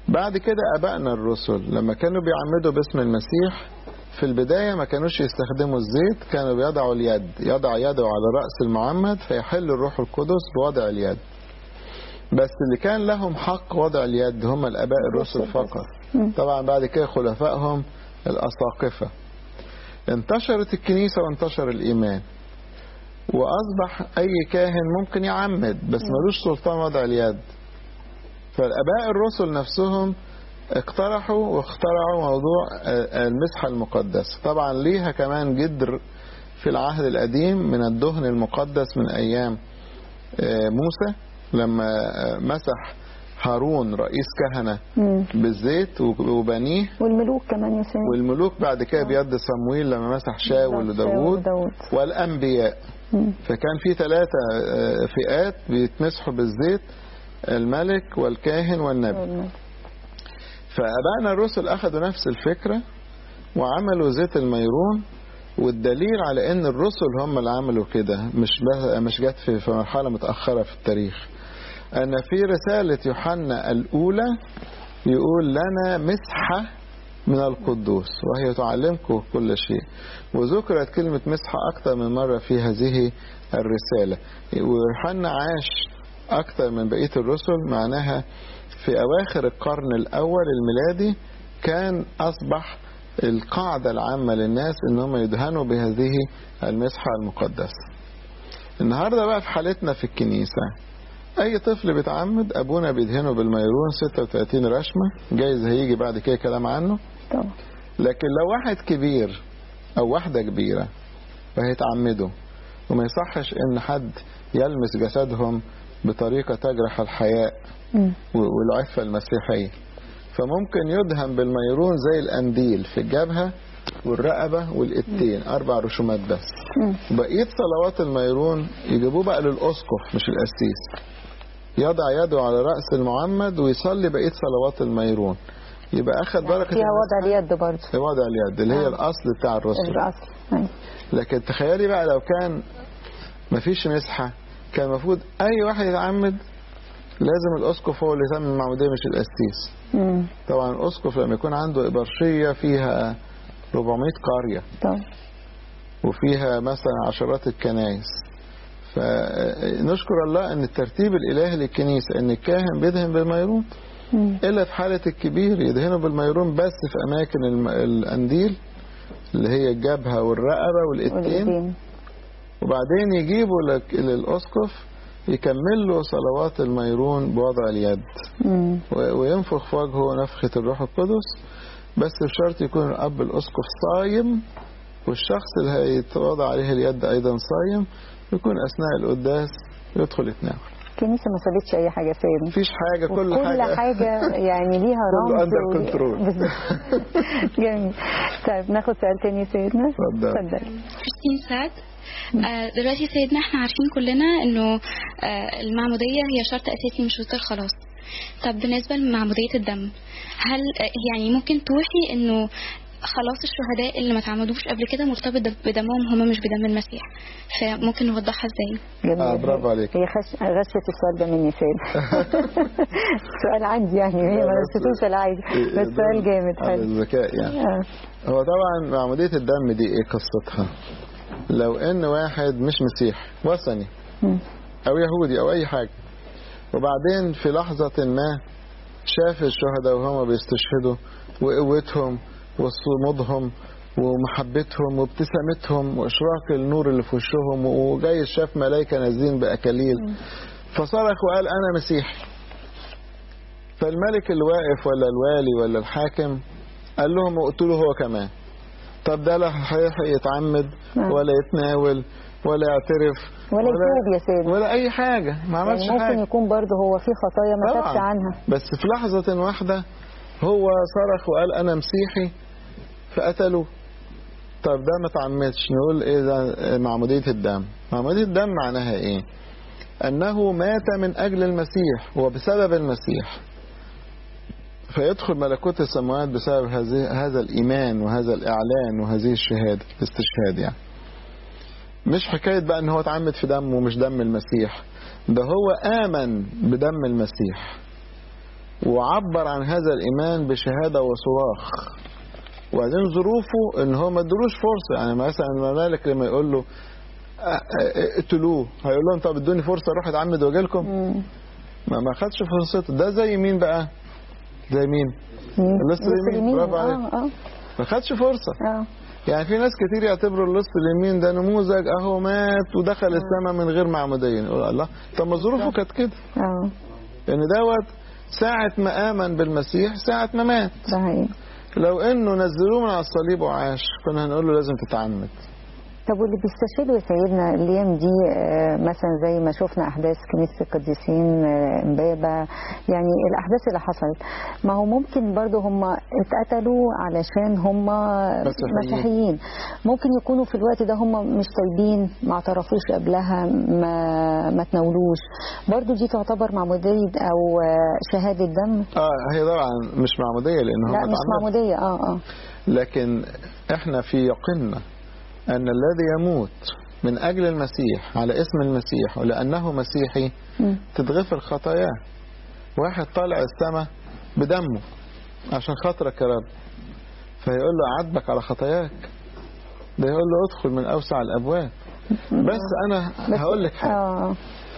بعد كده ابائنا الرسل لما كانوا بيعمدوا باسم المسيح في البداية ما كانوش يستخدموا الزيت كانوا بيضعوا اليد يضع يده على رأس المعمد فيحل الروح القدس بوضع اليد بس اللي كان لهم حق وضع اليد هم الآباء الرسل فقط طبعا بعد كده خلفائهم الأساقفة انتشرت الكنيسة وانتشر الإيمان وأصبح أي كاهن ممكن يعمد بس ملوش سلطان وضع اليد فالآباء الرسل نفسهم اقترحوا واخترعوا موضوع المسحة المقدسة طبعا ليها كمان جدر في العهد القديم من الدهن المقدس من أيام موسى لما مسح هارون رئيس كهنة مم. بالزيت وبنيه والملوك كمان يا سيدي والملوك بعد كده بيد صمويل لما مسح شاول وداوود وداود. والأنبياء مم. فكان في ثلاثة آه، فئات بيتمسحوا بالزيت الملك والكاهن والنبي فأبائنا الرسل أخذوا نفس الفكرة وعملوا زيت الميرون والدليل على ان الرسل هم اللي عملوا كده مش بس- مش جت في في مرحله متاخره في التاريخ ان في رساله يوحنا الاولى يقول لنا مسحه من القدوس وهي تعلمكم كل شيء وذكرت كلمة مسحة أكثر من مرة في هذه الرسالة ويوحنا عاش أكثر من بقية الرسل معناها في أواخر القرن الأول الميلادي كان أصبح القاعدة العامة للناس إن هم يدهنوا بهذه المسحة المقدسة النهاردة بقى في حالتنا في الكنيسة أي طفل بيتعمد أبونا بيدهنه بالميرون 36 رشمة جايز هيجي بعد كده كلام عنه طبعا لكن لو واحد كبير أو واحدة كبيرة فهيتعمدوا وما يصحش إن حد يلمس جسدهم بطريقة تجرح الحياء مم. والعفة المسيحية فممكن يدهن بالميرون زي القنديل في الجبهة والرقبة والإيدين أربع رشومات بس مم. بقية صلوات الميرون يجيبوه بقى للأسقف مش القسيس يضع يده على رأس المعمد ويصلي بقية صلوات الميرون يبقى أخذ بركة فيها وضع المسيح اليد برضه في وضع اليد اللي هي آه. الأصل بتاع الرسل الأصل أيوة. لكن تخيلي بقى لو كان مفيش مسحة كان المفروض أي واحد يتعمد لازم الأسقف هو اللي يتم المعمودية مش القسيس مم. طبعا الأسقف لما يكون عنده إبرشية فيها 400 قرية طبعا وفيها مثلا عشرات الكنائس فنشكر الله ان الترتيب الالهي للكنيسه ان الكاهن بيدهن بالميرون مم. الا في حاله الكبير يدهنوا بالميرون بس في اماكن الم- القنديل اللي هي الجبهه والرقبه والايدين والإيدين وبعدين يجيبوا لك- للاسقف يكمل له صلوات الميرون بوضع اليد مم. و- وينفخ في وجهه نفخه الروح القدس بس بشرط يكون الاب الاسقف صايم والشخص اللي هيتوضع عليه اليد ايضا صايم يكون اثناء القداس يدخل يتناول الكنيسة ما سابتش أي حاجة سيد مفيش حاجه كل كل حاجه حاجة يعني ليها كله رمز under ولي- control. بالظبط. جميل طيب ناخد سؤال تاني يا سيدنا اتفضل. اتفضل كريستين سعد آه، دلوقتي سيدنا احنا عارفين كلنا انه آه، المعمودية هي شرط اساسي من شروط الخلاص طب بالنسبة لمعمودية الدم هل آه، يعني ممكن توحي انه خلاص الشهداء اللي ما تعمدوش قبل كده مرتبط بدمهم هم مش بدم المسيح فممكن نوضحها ازاي جميل آه، برافو عليك. هي خش... غشت السؤال ده مني سيد سؤال عندي يعني هي ما غشتوش ولا عايزة بس سؤال جامد على حلو الذكاء يعني آه. هو طبعا معمودية الدم دي ايه قصتها لو ان واحد مش مسيحي وثني مم. او يهودي او اي حاجة وبعدين في لحظة ما شاف الشهداء وهم بيستشهدوا وقوتهم وصمودهم ومحبتهم وابتسامتهم واشراق النور اللي في وشهم وجاي شاف ملائكة نازلين باكاليل فصرخ وقال انا مسيحي فالملك اللي واقف ولا الوالي ولا الحاكم قال لهم اقتلوا هو كمان طب ده لا هيلحق يتعمد نعم. ولا يتناول ولا يعترف ولا يتوب يا سيد ولا اي حاجه ما عملش يعني ممكن حاجه يكون برضه هو في خطايا ما طبعاً. تابش عنها بس في لحظه واحده هو صرخ وقال انا مسيحي فقتلوه طب ده ما تعمدش نقول ايه ده معموديه الدم معموديه الدم معناها ايه انه مات من اجل المسيح وبسبب المسيح فيدخل ملكوت السماوات بسبب هذه هذا الايمان وهذا الاعلان وهذه الشهاده الاستشهاد يعني مش حكايه بقى ان هو اتعمد في دمه ومش دم المسيح ده هو امن بدم المسيح وعبر عن هذا الإيمان بشهادة وصراخ وبعدين ظروفه ان هو ما ادلوش فرصه يعني مثلا الملك لما يقول له "اه، اه، اقتلوه هيقول لهم طب ادوني فرصه اروح اتعمد واجي لكم مم. ما ما خدش فرصته ده زي مين بقى زي مين مين؟ اللص اليمين، برافو اه عليك. اه ما خدش فرصه اه يعني في ناس كتير يعتبروا اللص اليمين ده نموذج اهو مات ودخل السماء من غير معموديه يقول الله طب ما ظروفه كانت كده اه لان دوت ساعة ما آمن بالمسيح ساعة ما مات ده حقيقي لو انه نزلوه من على الصليب وعاش كنا هنقول له لازم تتعمد طب واللي بيستشهدوا يا سيدنا الايام دي آه، مثلا زي ما شفنا احداث كنيسه القديسين آه، امبابه يعني الاحداث اللي حصلت ما هو ممكن برضه هم اتقتلوا علشان هم مسيحيين. مسيحيين ممكن يكونوا في الوقت ده هم مش طيبين ما اعترفوش قبلها ما ما تناولوش برضه دي تعتبر معموديه او آه، شهاده دم اه هي طبعا مش معمودية لان هم لا مش اتعمدوا. معموديه اه اه لكن احنا في يقيننا ان الذي يموت من اجل المسيح على اسم المسيح ولانه مسيحي مم. تتغفر خطاياه واحد طالع السماء بدمه عشان خاطرك يا رب فيقول له عاتبك على خطاياك ده يقول له ادخل من اوسع الابواب بس انا بس- هقول لك حاجه اه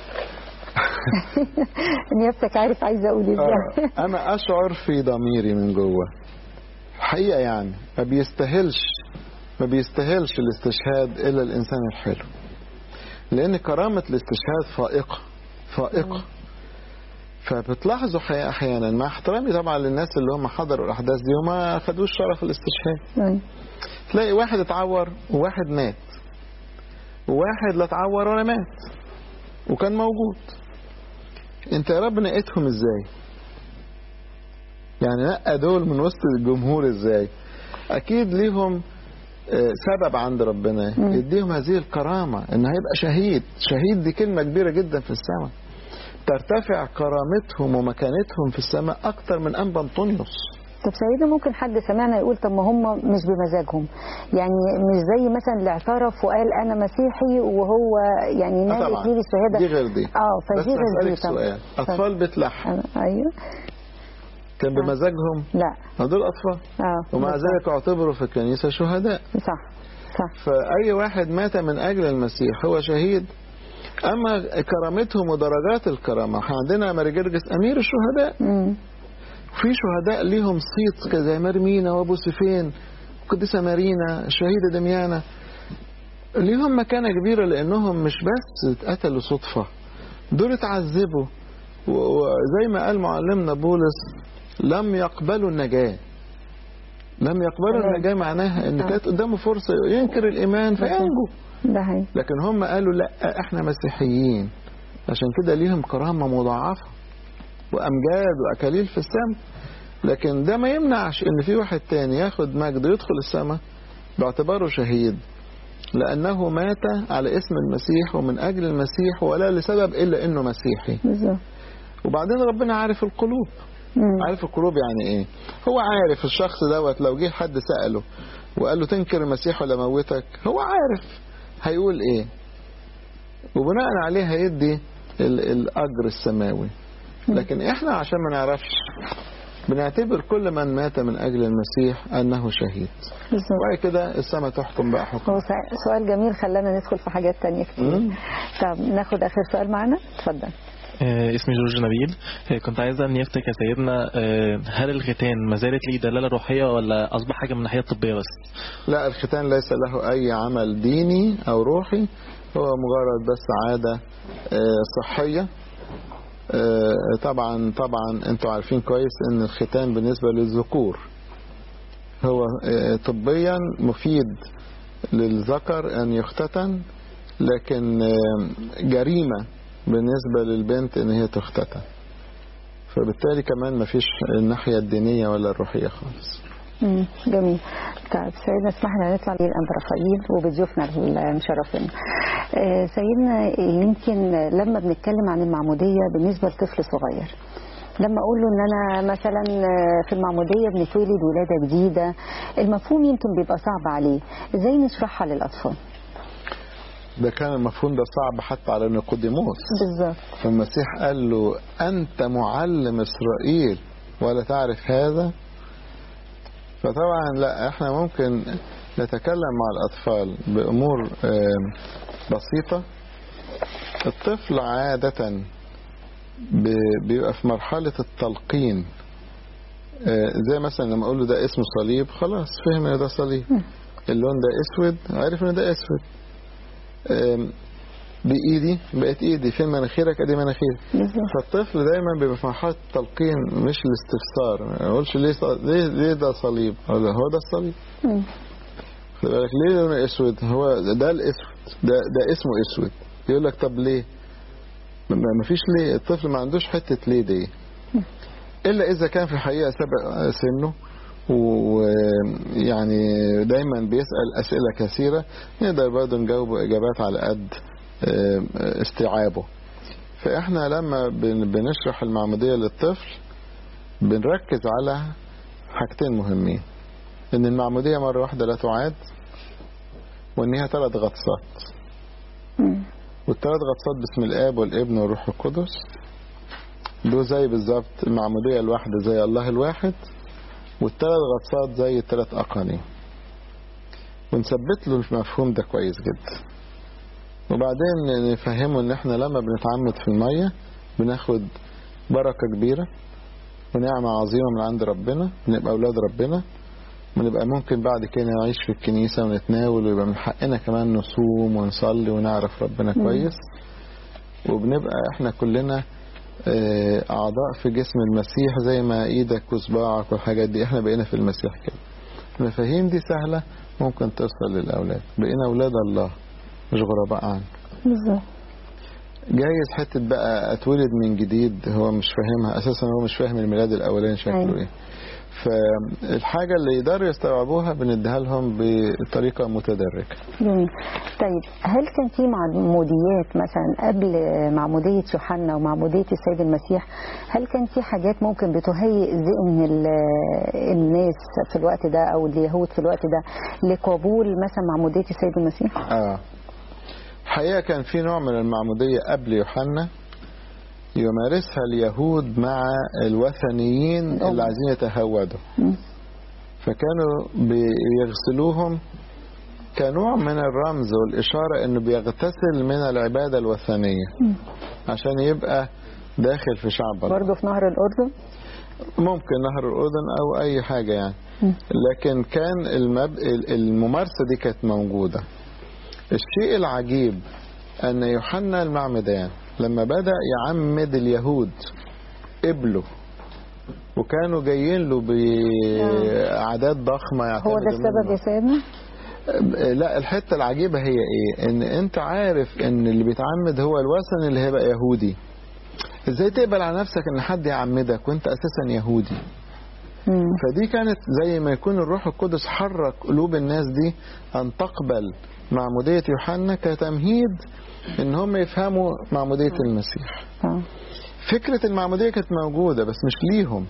نيابتك عارف عايزه اقول ازاي آه، انا اشعر في ضميري من جوه حقيقه يعني ما بيستاهلش ما بيستاهلش الاستشهاد الا الانسان الحلو لان كرامه الاستشهاد فائقه فائقه فبتلاحظوا حقيقة احيانا مع احترامي طبعا للناس اللي هم حضروا الاحداث دي وما خدوش شرف الاستشهاد أيوة. تلاقي واحد اتعور وواحد مات وواحد لا اتعور ولا مات وكان موجود انت يا رب نقيتهم ازاي يعني نقى دول من وسط الجمهور ازاي اكيد ليهم آه، سبب عند ربنا مم. يديهم هذه الكرامة ان هيبقى شهيد شهيد دي كلمة كبيرة جدا في السماء ترتفع كرامتهم ومكانتهم في السماء اكتر من انبا انطونيوس طب سيدنا ممكن حد سمعنا يقول طب ما هم مش بمزاجهم يعني مش زي مثلا اللي اعترف وقال انا مسيحي وهو يعني آه نال طبعا اكليل الشهاده دي غير دي اه بس فدي غير دي اسالك طبعا. سؤال اطفال بيت لحم أنا- ايوه كان بمزاجهم لا ما دول اطفال اه ومع بالظبط. ذلك اعتبروا في الكنيسة شهداء صح صح فأي واحد مات من أجل المسيح هو شهيد أما كرامتهم ودرجات الكرامة احنا عندنا ماري جرجس أمير الشهداء امم في شهداء ليهم صيت كده زي مرمينا وأبو سفين القديسة مارينا الشهيدة دميانة ليهم مكانة كبيرة لأنهم مش بس اتقتلوا صدفة دول اتعذبوا و- وزي ما قال معلمنا بولس لم يقبلوا النجاة لم يقبلوا تمام. النجاة معناها ان آه. كانت قدامه فرصة ينكر الإيمان فينجو ده هي لكن هم قالوا لا احنا مسيحيين عشان كده ليهم كرامة مضاعفة وأمجاد وأكاليل في السماء لكن ده ما يمنعش ان في واحد تاني ياخد مجد يدخل السماء باعتباره شهيد لأنه مات على اسم المسيح ومن أجل المسيح ولا لسبب إلا إنه مسيحي بالظبط وبعدين ربنا عارف القلوب مم. عارف القلوب يعني ايه هو عارف الشخص دوت لو جه حد سأله وقال له تنكر المسيح ولا موتك هو عارف هيقول ايه وبناء عليه هيدي ال- الأجر السماوي لكن احنا عشان ما نعرفش بنعتبر كل من مات من أجل المسيح أنه شهيد بالظبط وبعد كده السماء تحكم بقى حكم هو سع- سؤال جميل خلانا ندخل في حاجات تانية كتير مم. طب ناخد آخر سؤال معانا اتفضل آه، اسمي جورج نبيل آه، كنت عايز أن يفتك يا سيدنا آه، هل الختان ما زالت ليه دلالة روحية ولا أصبح حاجة من الناحية الطبية بس؟ لا الختان ليس له أي عمل ديني أو روحي هو مجرد بس عادة آه، صحية آه، طبعا طبعا انتوا عارفين كويس ان الختان بالنسبة للذكور هو آه، طبيا مفيد للذكر ان يختتن لكن آه، جريمة بالنسبة للبنت ان هي تختتن فبالتالي كمان مفيش الناحية الدينية ولا الروحية خالص مم. جميل طيب سيدنا اسمح لنا نطلع للأنبا رفائيل وبضيوفنا المشرفين آه، سيدنا يمكن لما بنتكلم عن المعمودية بالنسبة لطفل صغير لما اقول له ان انا مثلا في المعموديه بنتولد ولاده جديده المفهوم يمكن بيبقى صعب عليه ازاي نشرحها للاطفال ده كان المفهوم ده صعب حتى على نيقوديموس بالظبط فالمسيح قال له أنت معلم إسرائيل ولا تعرف هذا فطبعا لا احنا ممكن نتكلم مع الأطفال بأمور آم، بسيطة الطفل عادة ب- بيبقى في مرحلة التلقين آه، زي مثلا لما اقول له ده اسمه صليب خلاص فهم ان ده صليب اللون ده اسود عارف ان ده اسود آم، بايدي بقت ايدي فين مناخيرك ادي مناخيري بالظبط فالطفل دايما بيبقى في مرحله التلقين مش الاستفسار ما يقولش ليه ص- ليه ليه ده صليب اقول له هو ده الصليب مم. خد بالك ليه لونه اسود هو ده الاسود ده ده اسمه اسود يقول لك طب ليه ما ما فيش ليه الطفل ما عندوش حته ليه دي الا اذا كان في الحقيقه سبق سنه ويعني دايما بيسال اسئله كثيره نقدر برضه نجاوبه اجابات على قد آه، استيعابه فاحنا لما بن- بنشرح المعموديه للطفل بنركز على حاجتين مهمين ان المعموديه مره واحده لا تعاد وان هي ثلاث غطسات مم. والثلاث غطسات باسم الاب والابن والروح القدس دول زي بالظبط المعموديه الواحده زي الله الواحد والثلاث غطسات زي الثلاث اقانيم ونثبت له المفهوم ده كويس جدا وبعدين نفهمه ان احنا لما بنتعمد في الميه بناخد بركه كبيره ونعمه عظيمه من عند ربنا بنبقى اولاد ربنا ونبقى ممكن بعد كده نعيش في الكنيسة ونتناول ويبقى من حقنا كمان نصوم ونصلي ونعرف ربنا كويس وبنبقى احنا كلنا آه، أعضاء في جسم المسيح زي ما إيدك وصباعك والحاجات دي احنا بقينا في المسيح كده المفاهيم دي سهلة ممكن توصل للأولاد بقينا أولاد الله مش غرباء عنه بالظبط جايز حتة بقى اتولد من جديد هو مش فاهمها اساسا هو مش فاهم الميلاد الاولاني شكله أيوة. ايه فالحاجة اللي يقدروا يستوعبوها بنديها لهم بطريقة متدرجة جميل طيب هل كان في معموديات مثلا قبل معمودية يوحنا ومعمودية السيد المسيح هل كان في حاجات ممكن بتهيئ ذهن ال- الناس في الوقت ده أو اليهود في الوقت ده لقبول مثلا معمودية السيد المسيح؟ اه حقيقة كان في نوع من المعمودية قبل يوحنا يمارسها اليهود مع الوثنيين اللي عايزين يتهودوا مم. فكانوا بيغسلوهم كنوع من الرمز والإشارة إنه بيغتسل من العبادة الوثنية عشان يبقى داخل في شعب الله برضه في نهر الأردن؟ ممكن نهر الأردن أو أي حاجة يعني مم. لكن كان المب... الممارسة دي كانت موجودة الشيء العجيب أن يوحنا المعمدان لما بدأ يعمد اليهود قبلوا وكانوا جايين له بأعداد ضخمة هو يعتمدوا ده السبب منه. يا سيدنا؟ لا الحتة العجيبة هي ايه ان انت عارف ان اللي بيتعمد هو الوثن اللي هيبقى يهودي ازاي تقبل على نفسك ان حد يعمدك وانت اساسا يهودي مم. فدي كانت زي ما يكون الروح القدس حرك قلوب الناس دي ان تقبل معمودية يوحنا كتمهيد ان هم يفهموا معمودية المسيح آه. فكرة المعمودية كانت موجودة بس مش ليهم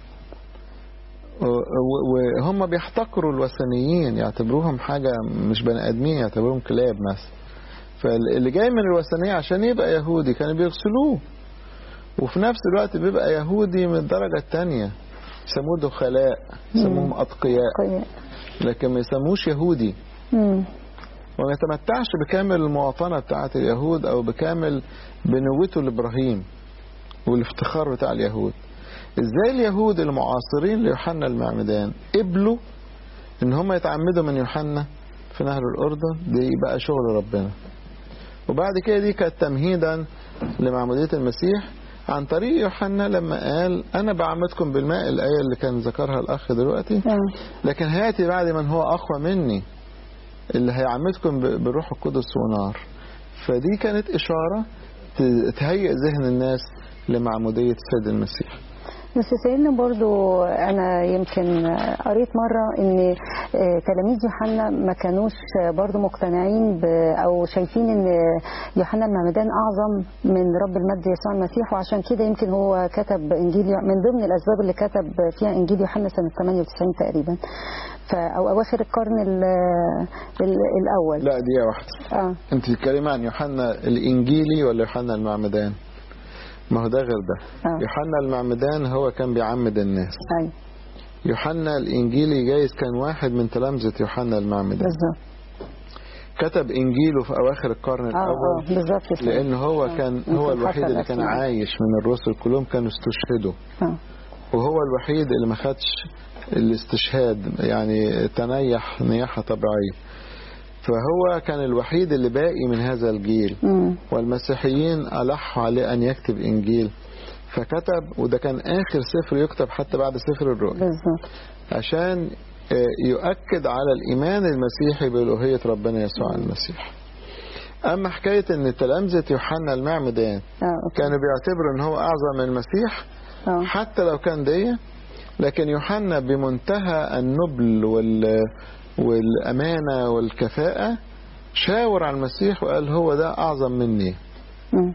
و- و- وهم بيحتقروا الوثنيين يعتبروهم حاجة مش بني آدمين يعتبروهم كلاب مثلا فاللي جاي من الوثنية عشان يبقى يهودي كانوا بيغسلوه وفي نفس الوقت بيبقى يهودي من الدرجة التانية يسموه دخلاء يسموهم أتقياء كويس. لكن ما يسموش يهودي مم. وما يتمتعش بكامل المواطنة بتاعت اليهود أو بكامل بنوته لإبراهيم والافتخار بتاع اليهود ازاي اليهود المعاصرين ليوحنا المعمدان قبلوا ان هم يتعمدوا من يوحنا في نهر الاردن دي بقى شغل ربنا وبعد كده دي كانت تمهيدا لمعمودية المسيح عن طريق يوحنا لما قال انا بعمدكم بالماء الايه اللي كان ذكرها الاخ دلوقتي آه. لكن هياتي بعد من هو اقوى مني اللي هيعمدكم ب- بالروح القدس ونار فدي كانت اشاره ت- تهيئ ذهن الناس لمعموديه السيد المسيح بس سيدنا برضو أنا يمكن قريت مرة إن آه، تلاميذ يوحنا ما كانوش برضو مقتنعين ب أو شايفين إن يوحنا المعمدان أعظم من رب المجد يسوع المسيح وعشان كده يمكن هو كتب إنجيل يو- من ضمن الأسباب اللي كتب فيها إنجيل يوحنا سنة 98 تقريبا ف- أو أواخر القرن ال- ال- الأول لا دي واحده آه انت بتتكلمي عن يوحنا الانجيلي ولا يوحنا المعمدان ما هو ده غير ده آه. يوحنا المعمدان هو كان بيعمد الناس ايوه يوحنا الإنجيلي جايز كان واحد من تلامذة يوحنا المعمدان بالظبط كتب إنجيله في أواخر القرن اه الأول اه بالظبط كده. لأن هو آه. كان يمكن هو الوحيد حصل اللي كان أسماء. عايش من الرسل كلهم كانوا استشهدوا اه وهو الوحيد اللي ما خدش الاستشهاد يعني تنيح نياحة طبيعية فهو كان الوحيد اللي باقي من هذا الجيل امم والمسيحيين ألحوا عليه أن يكتب إنجيل فكتب وده كان آخر سفر يكتب حتى بعد سفر الرؤيا بالظبط عشان آه، يؤكد على الإيمان المسيحي بألوهية ربنا يسوع المسيح أما حكاية أن تلامذة يوحنا المعمدان اه اوكي كانوا بيعتبروا أن هو أعظم من المسيح اه حتى لو كان دي لكن يوحنا بمنتهى النبل وال والأمانة والكفاءة شاور على المسيح وقال هو ده أعظم مني مم.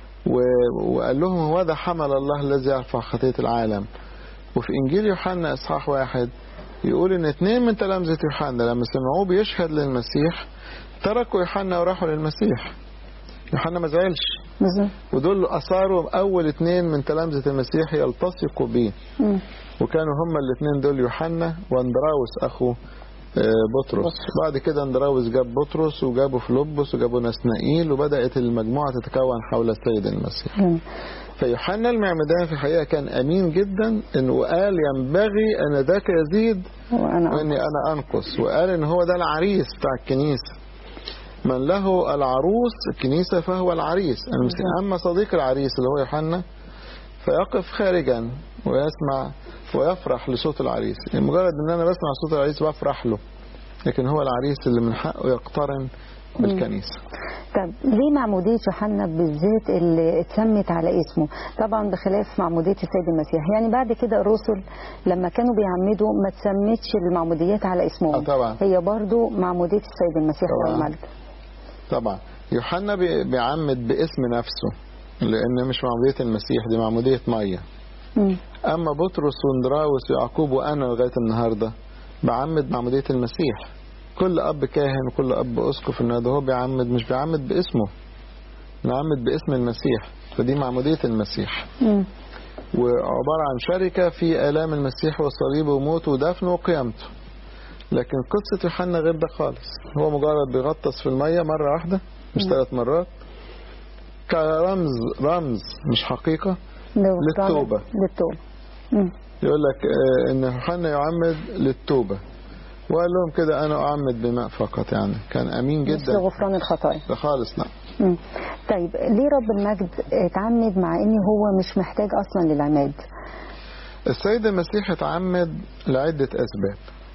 و- وقال لهم هو ده حمل الله الذي يرفع خطية العالم وفي إنجيل يوحنا إصحاح واحد يقول إن اتنين من تلامذة يوحنا لما سمعوه بيشهد للمسيح تركوا يوحنا وراحوا للمسيح يوحنا ما زعلش بالظبط ودول أصاروا أول اتنين من تلامذة المسيح يلتصقوا بيه مم. وكانوا هما الاثنين دول يوحنا واندراوس اخو آه، بطرس بعد كده اندراوس جاب بطرس وجابوا فيلبس وجابوا نسنائيل وبدات المجموعه تتكون حول السيد المسيح مم. فيوحنا المعمدان في الحقيقه كان امين جدا انه قال ينبغي ان ذاك يزيد وانا واني انا انقص وقال ان هو ده العريس بتاع الكنيسه من له العروس الكنيسه فهو العريس المسيح اما صديق العريس اللي هو يوحنا فيقف خارجا ويسمع ويفرح لصوت العريس يعني مجرد ان انا بسمع صوت العريس بفرح له لكن هو العريس اللي من حقه يقترن بالكنيسه طب ليه معمودية يوحنا بالذات اللي اتسمت على اسمه طبعا بخلاف معمودية السيد المسيح يعني بعد كده الرسل لما كانوا بيعمدوا ما تسمتش المعموديات على اسمهم آه طبعا. هي برضو معمودية السيد المسيح طبعا. له المجد طبعا يوحنا بي- بيعمد باسم نفسه لان مش معموديه المسيح دي معموديه ميه مم. اما بطرس واندراوس ويعقوب وانا لغايه النهارده بعمد معموديه المسيح كل اب كاهن وكل اب اسقف النهارده هو بيعمد مش بيعمد باسمه بيعمد باسم المسيح فدي معموديه المسيح مم. وعباره عن شركه في الام المسيح وصليبه وموته ودفنه وقيامته لكن قصه يوحنا غير ده خالص هو مجرد بيغطس في الميه مره واحده مش ثلاث مرات كرمز رمز مش حقيقه لو طالع- للتوبة. للتوبة مم. يقول لك آه، ان يوحنا يعمد للتوبه وقال لهم كده انا اعمد بماء فقط يعني كان امين مش جدا لغفران الخطايا ده خالص لا مم. طيب ليه رب المجد اتعمد مع ان هو مش محتاج اصلا للعماد السيد المسيح اتعمد لعده اسباب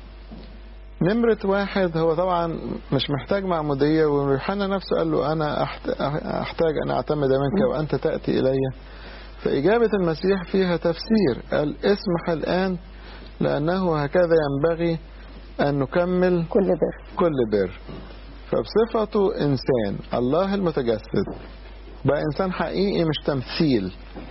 نمرة واحد هو طبعا مش محتاج معمودية ويوحنا نفسه قال له أنا أحت- أحتاج أن أعتمد منك وأنت تأتي إلي فإجابة المسيح فيها تفسير قال اسمح الآن لأنه هكذا ينبغي أن نكمل كل بر كل بر فبصفته إنسان الله المتجسد بقى إنسان حقيقي مش تمثيل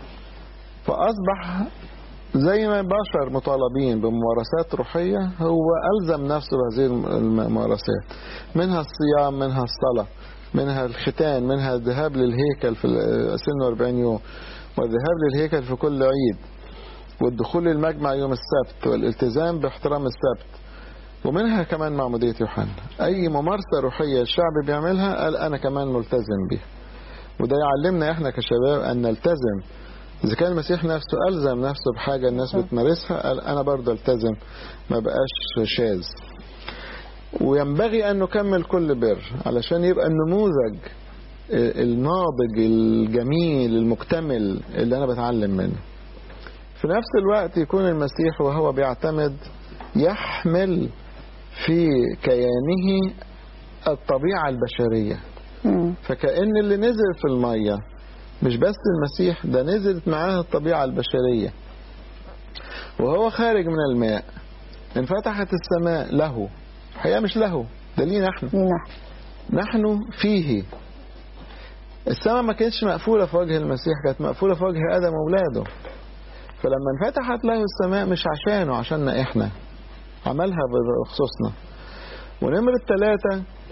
فأصبح زي ما البشر مطالبين بممارسات روحية هو ألزم نفسه بهذه الممارسات منها الصيام منها الصلاة منها الختان منها الذهاب للهيكل في سن 40 يوم والذهاب للهيكل في كل عيد والدخول للمجمع يوم السبت والالتزام باحترام السبت ومنها كمان معمودية يوحنا أي ممارسة روحية الشعب بيعملها قال أنا كمان ملتزم بيها وده يعلمنا إحنا كشباب أن نلتزم إذا كان المسيح نفسه ألزم نفسه بحاجة الناس بتمارسها قال أنا برضه التزم ما بقاش شاذ وينبغي أن نكمل كل بر علشان يبقى النموذج الناضج الجميل المكتمل اللي أنا بتعلم منه في نفس الوقت يكون المسيح وهو بيعتمد يحمل في كيانه الطبيعة البشرية مم. فكأن اللي نزل في المية مش بس المسيح ده نزلت معاه الطبيعة البشرية وهو خارج من الماء انفتحت السماء له الحقيقة مش له ده لينا احنا لينا نحن فيه السماء ما كانتش مقفولة في وجه المسيح كانت مقفولة في وجه آدم وأولاده فلما انفتحت له السماء مش عشانه عشاننا احنا عملها بخصوصنا ونمرة ثلاثة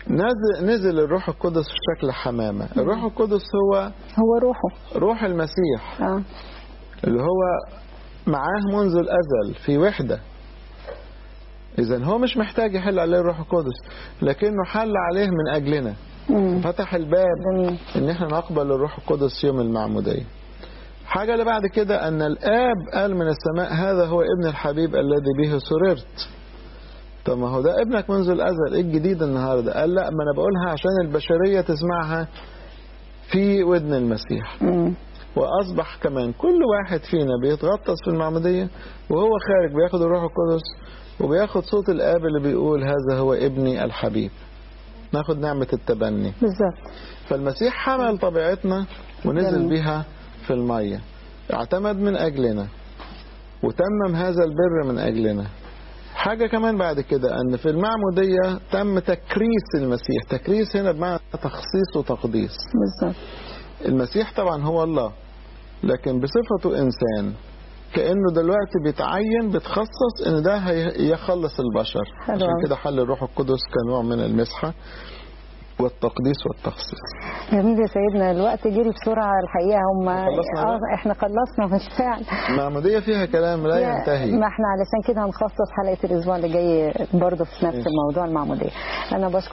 نزل, نزل الروح القدس في شكل حمامة الروح القدس هو هو روحه روح المسيح اه اللي هو معاه منذ الأزل في وحدة إذا هو مش محتاج يحل عليه الروح القدس لكنه حل عليه من أجلنا مم. فتح الباب جميل ان احنا نقبل الروح القدس يوم المعمودية حاجة اللي بعد كده ان الاب قال من السماء هذا هو ابن الحبيب الذي به سررت طب ما هو ده ابنك منذ الازل ايه الجديد النهارده قال لا ما انا بقولها عشان البشرية تسمعها في ودن المسيح مم. واصبح كمان كل واحد فينا بيتغطس في المعمودية وهو خارج بياخد الروح القدس وبياخد صوت الاب اللي بيقول هذا هو ابني الحبيب ناخد نعمة التبني بالظبط فالمسيح حمل طبيعتنا ونزل جميل. بها في المية اعتمد من أجلنا وتمم هذا البر من أجلنا حاجة كمان بعد كده أن في المعمودية تم تكريس المسيح تكريس هنا بمعنى تخصيص وتقديس بالظبط المسيح طبعا هو الله لكن بصفته إنسان كأنه دلوقتي بيتعين بيتخصص إن ده هي- يخلص البشر حلو عشان أوي. كده حل الروح القدس كنوع من المسحة والتقديس والتخصيص جميل يا سيدنا الوقت جري بسرعة الحقيقة هم خلصنا بقى؟ آه احنا خلصنا بالفعل المعمودية فيها كلام لا يا- ينتهي ما احنا علشان كده هنخصص حلقة الأسبوع اللي جاي برضه في نفس ماشي. الموضوع المعمودية أنا بشكر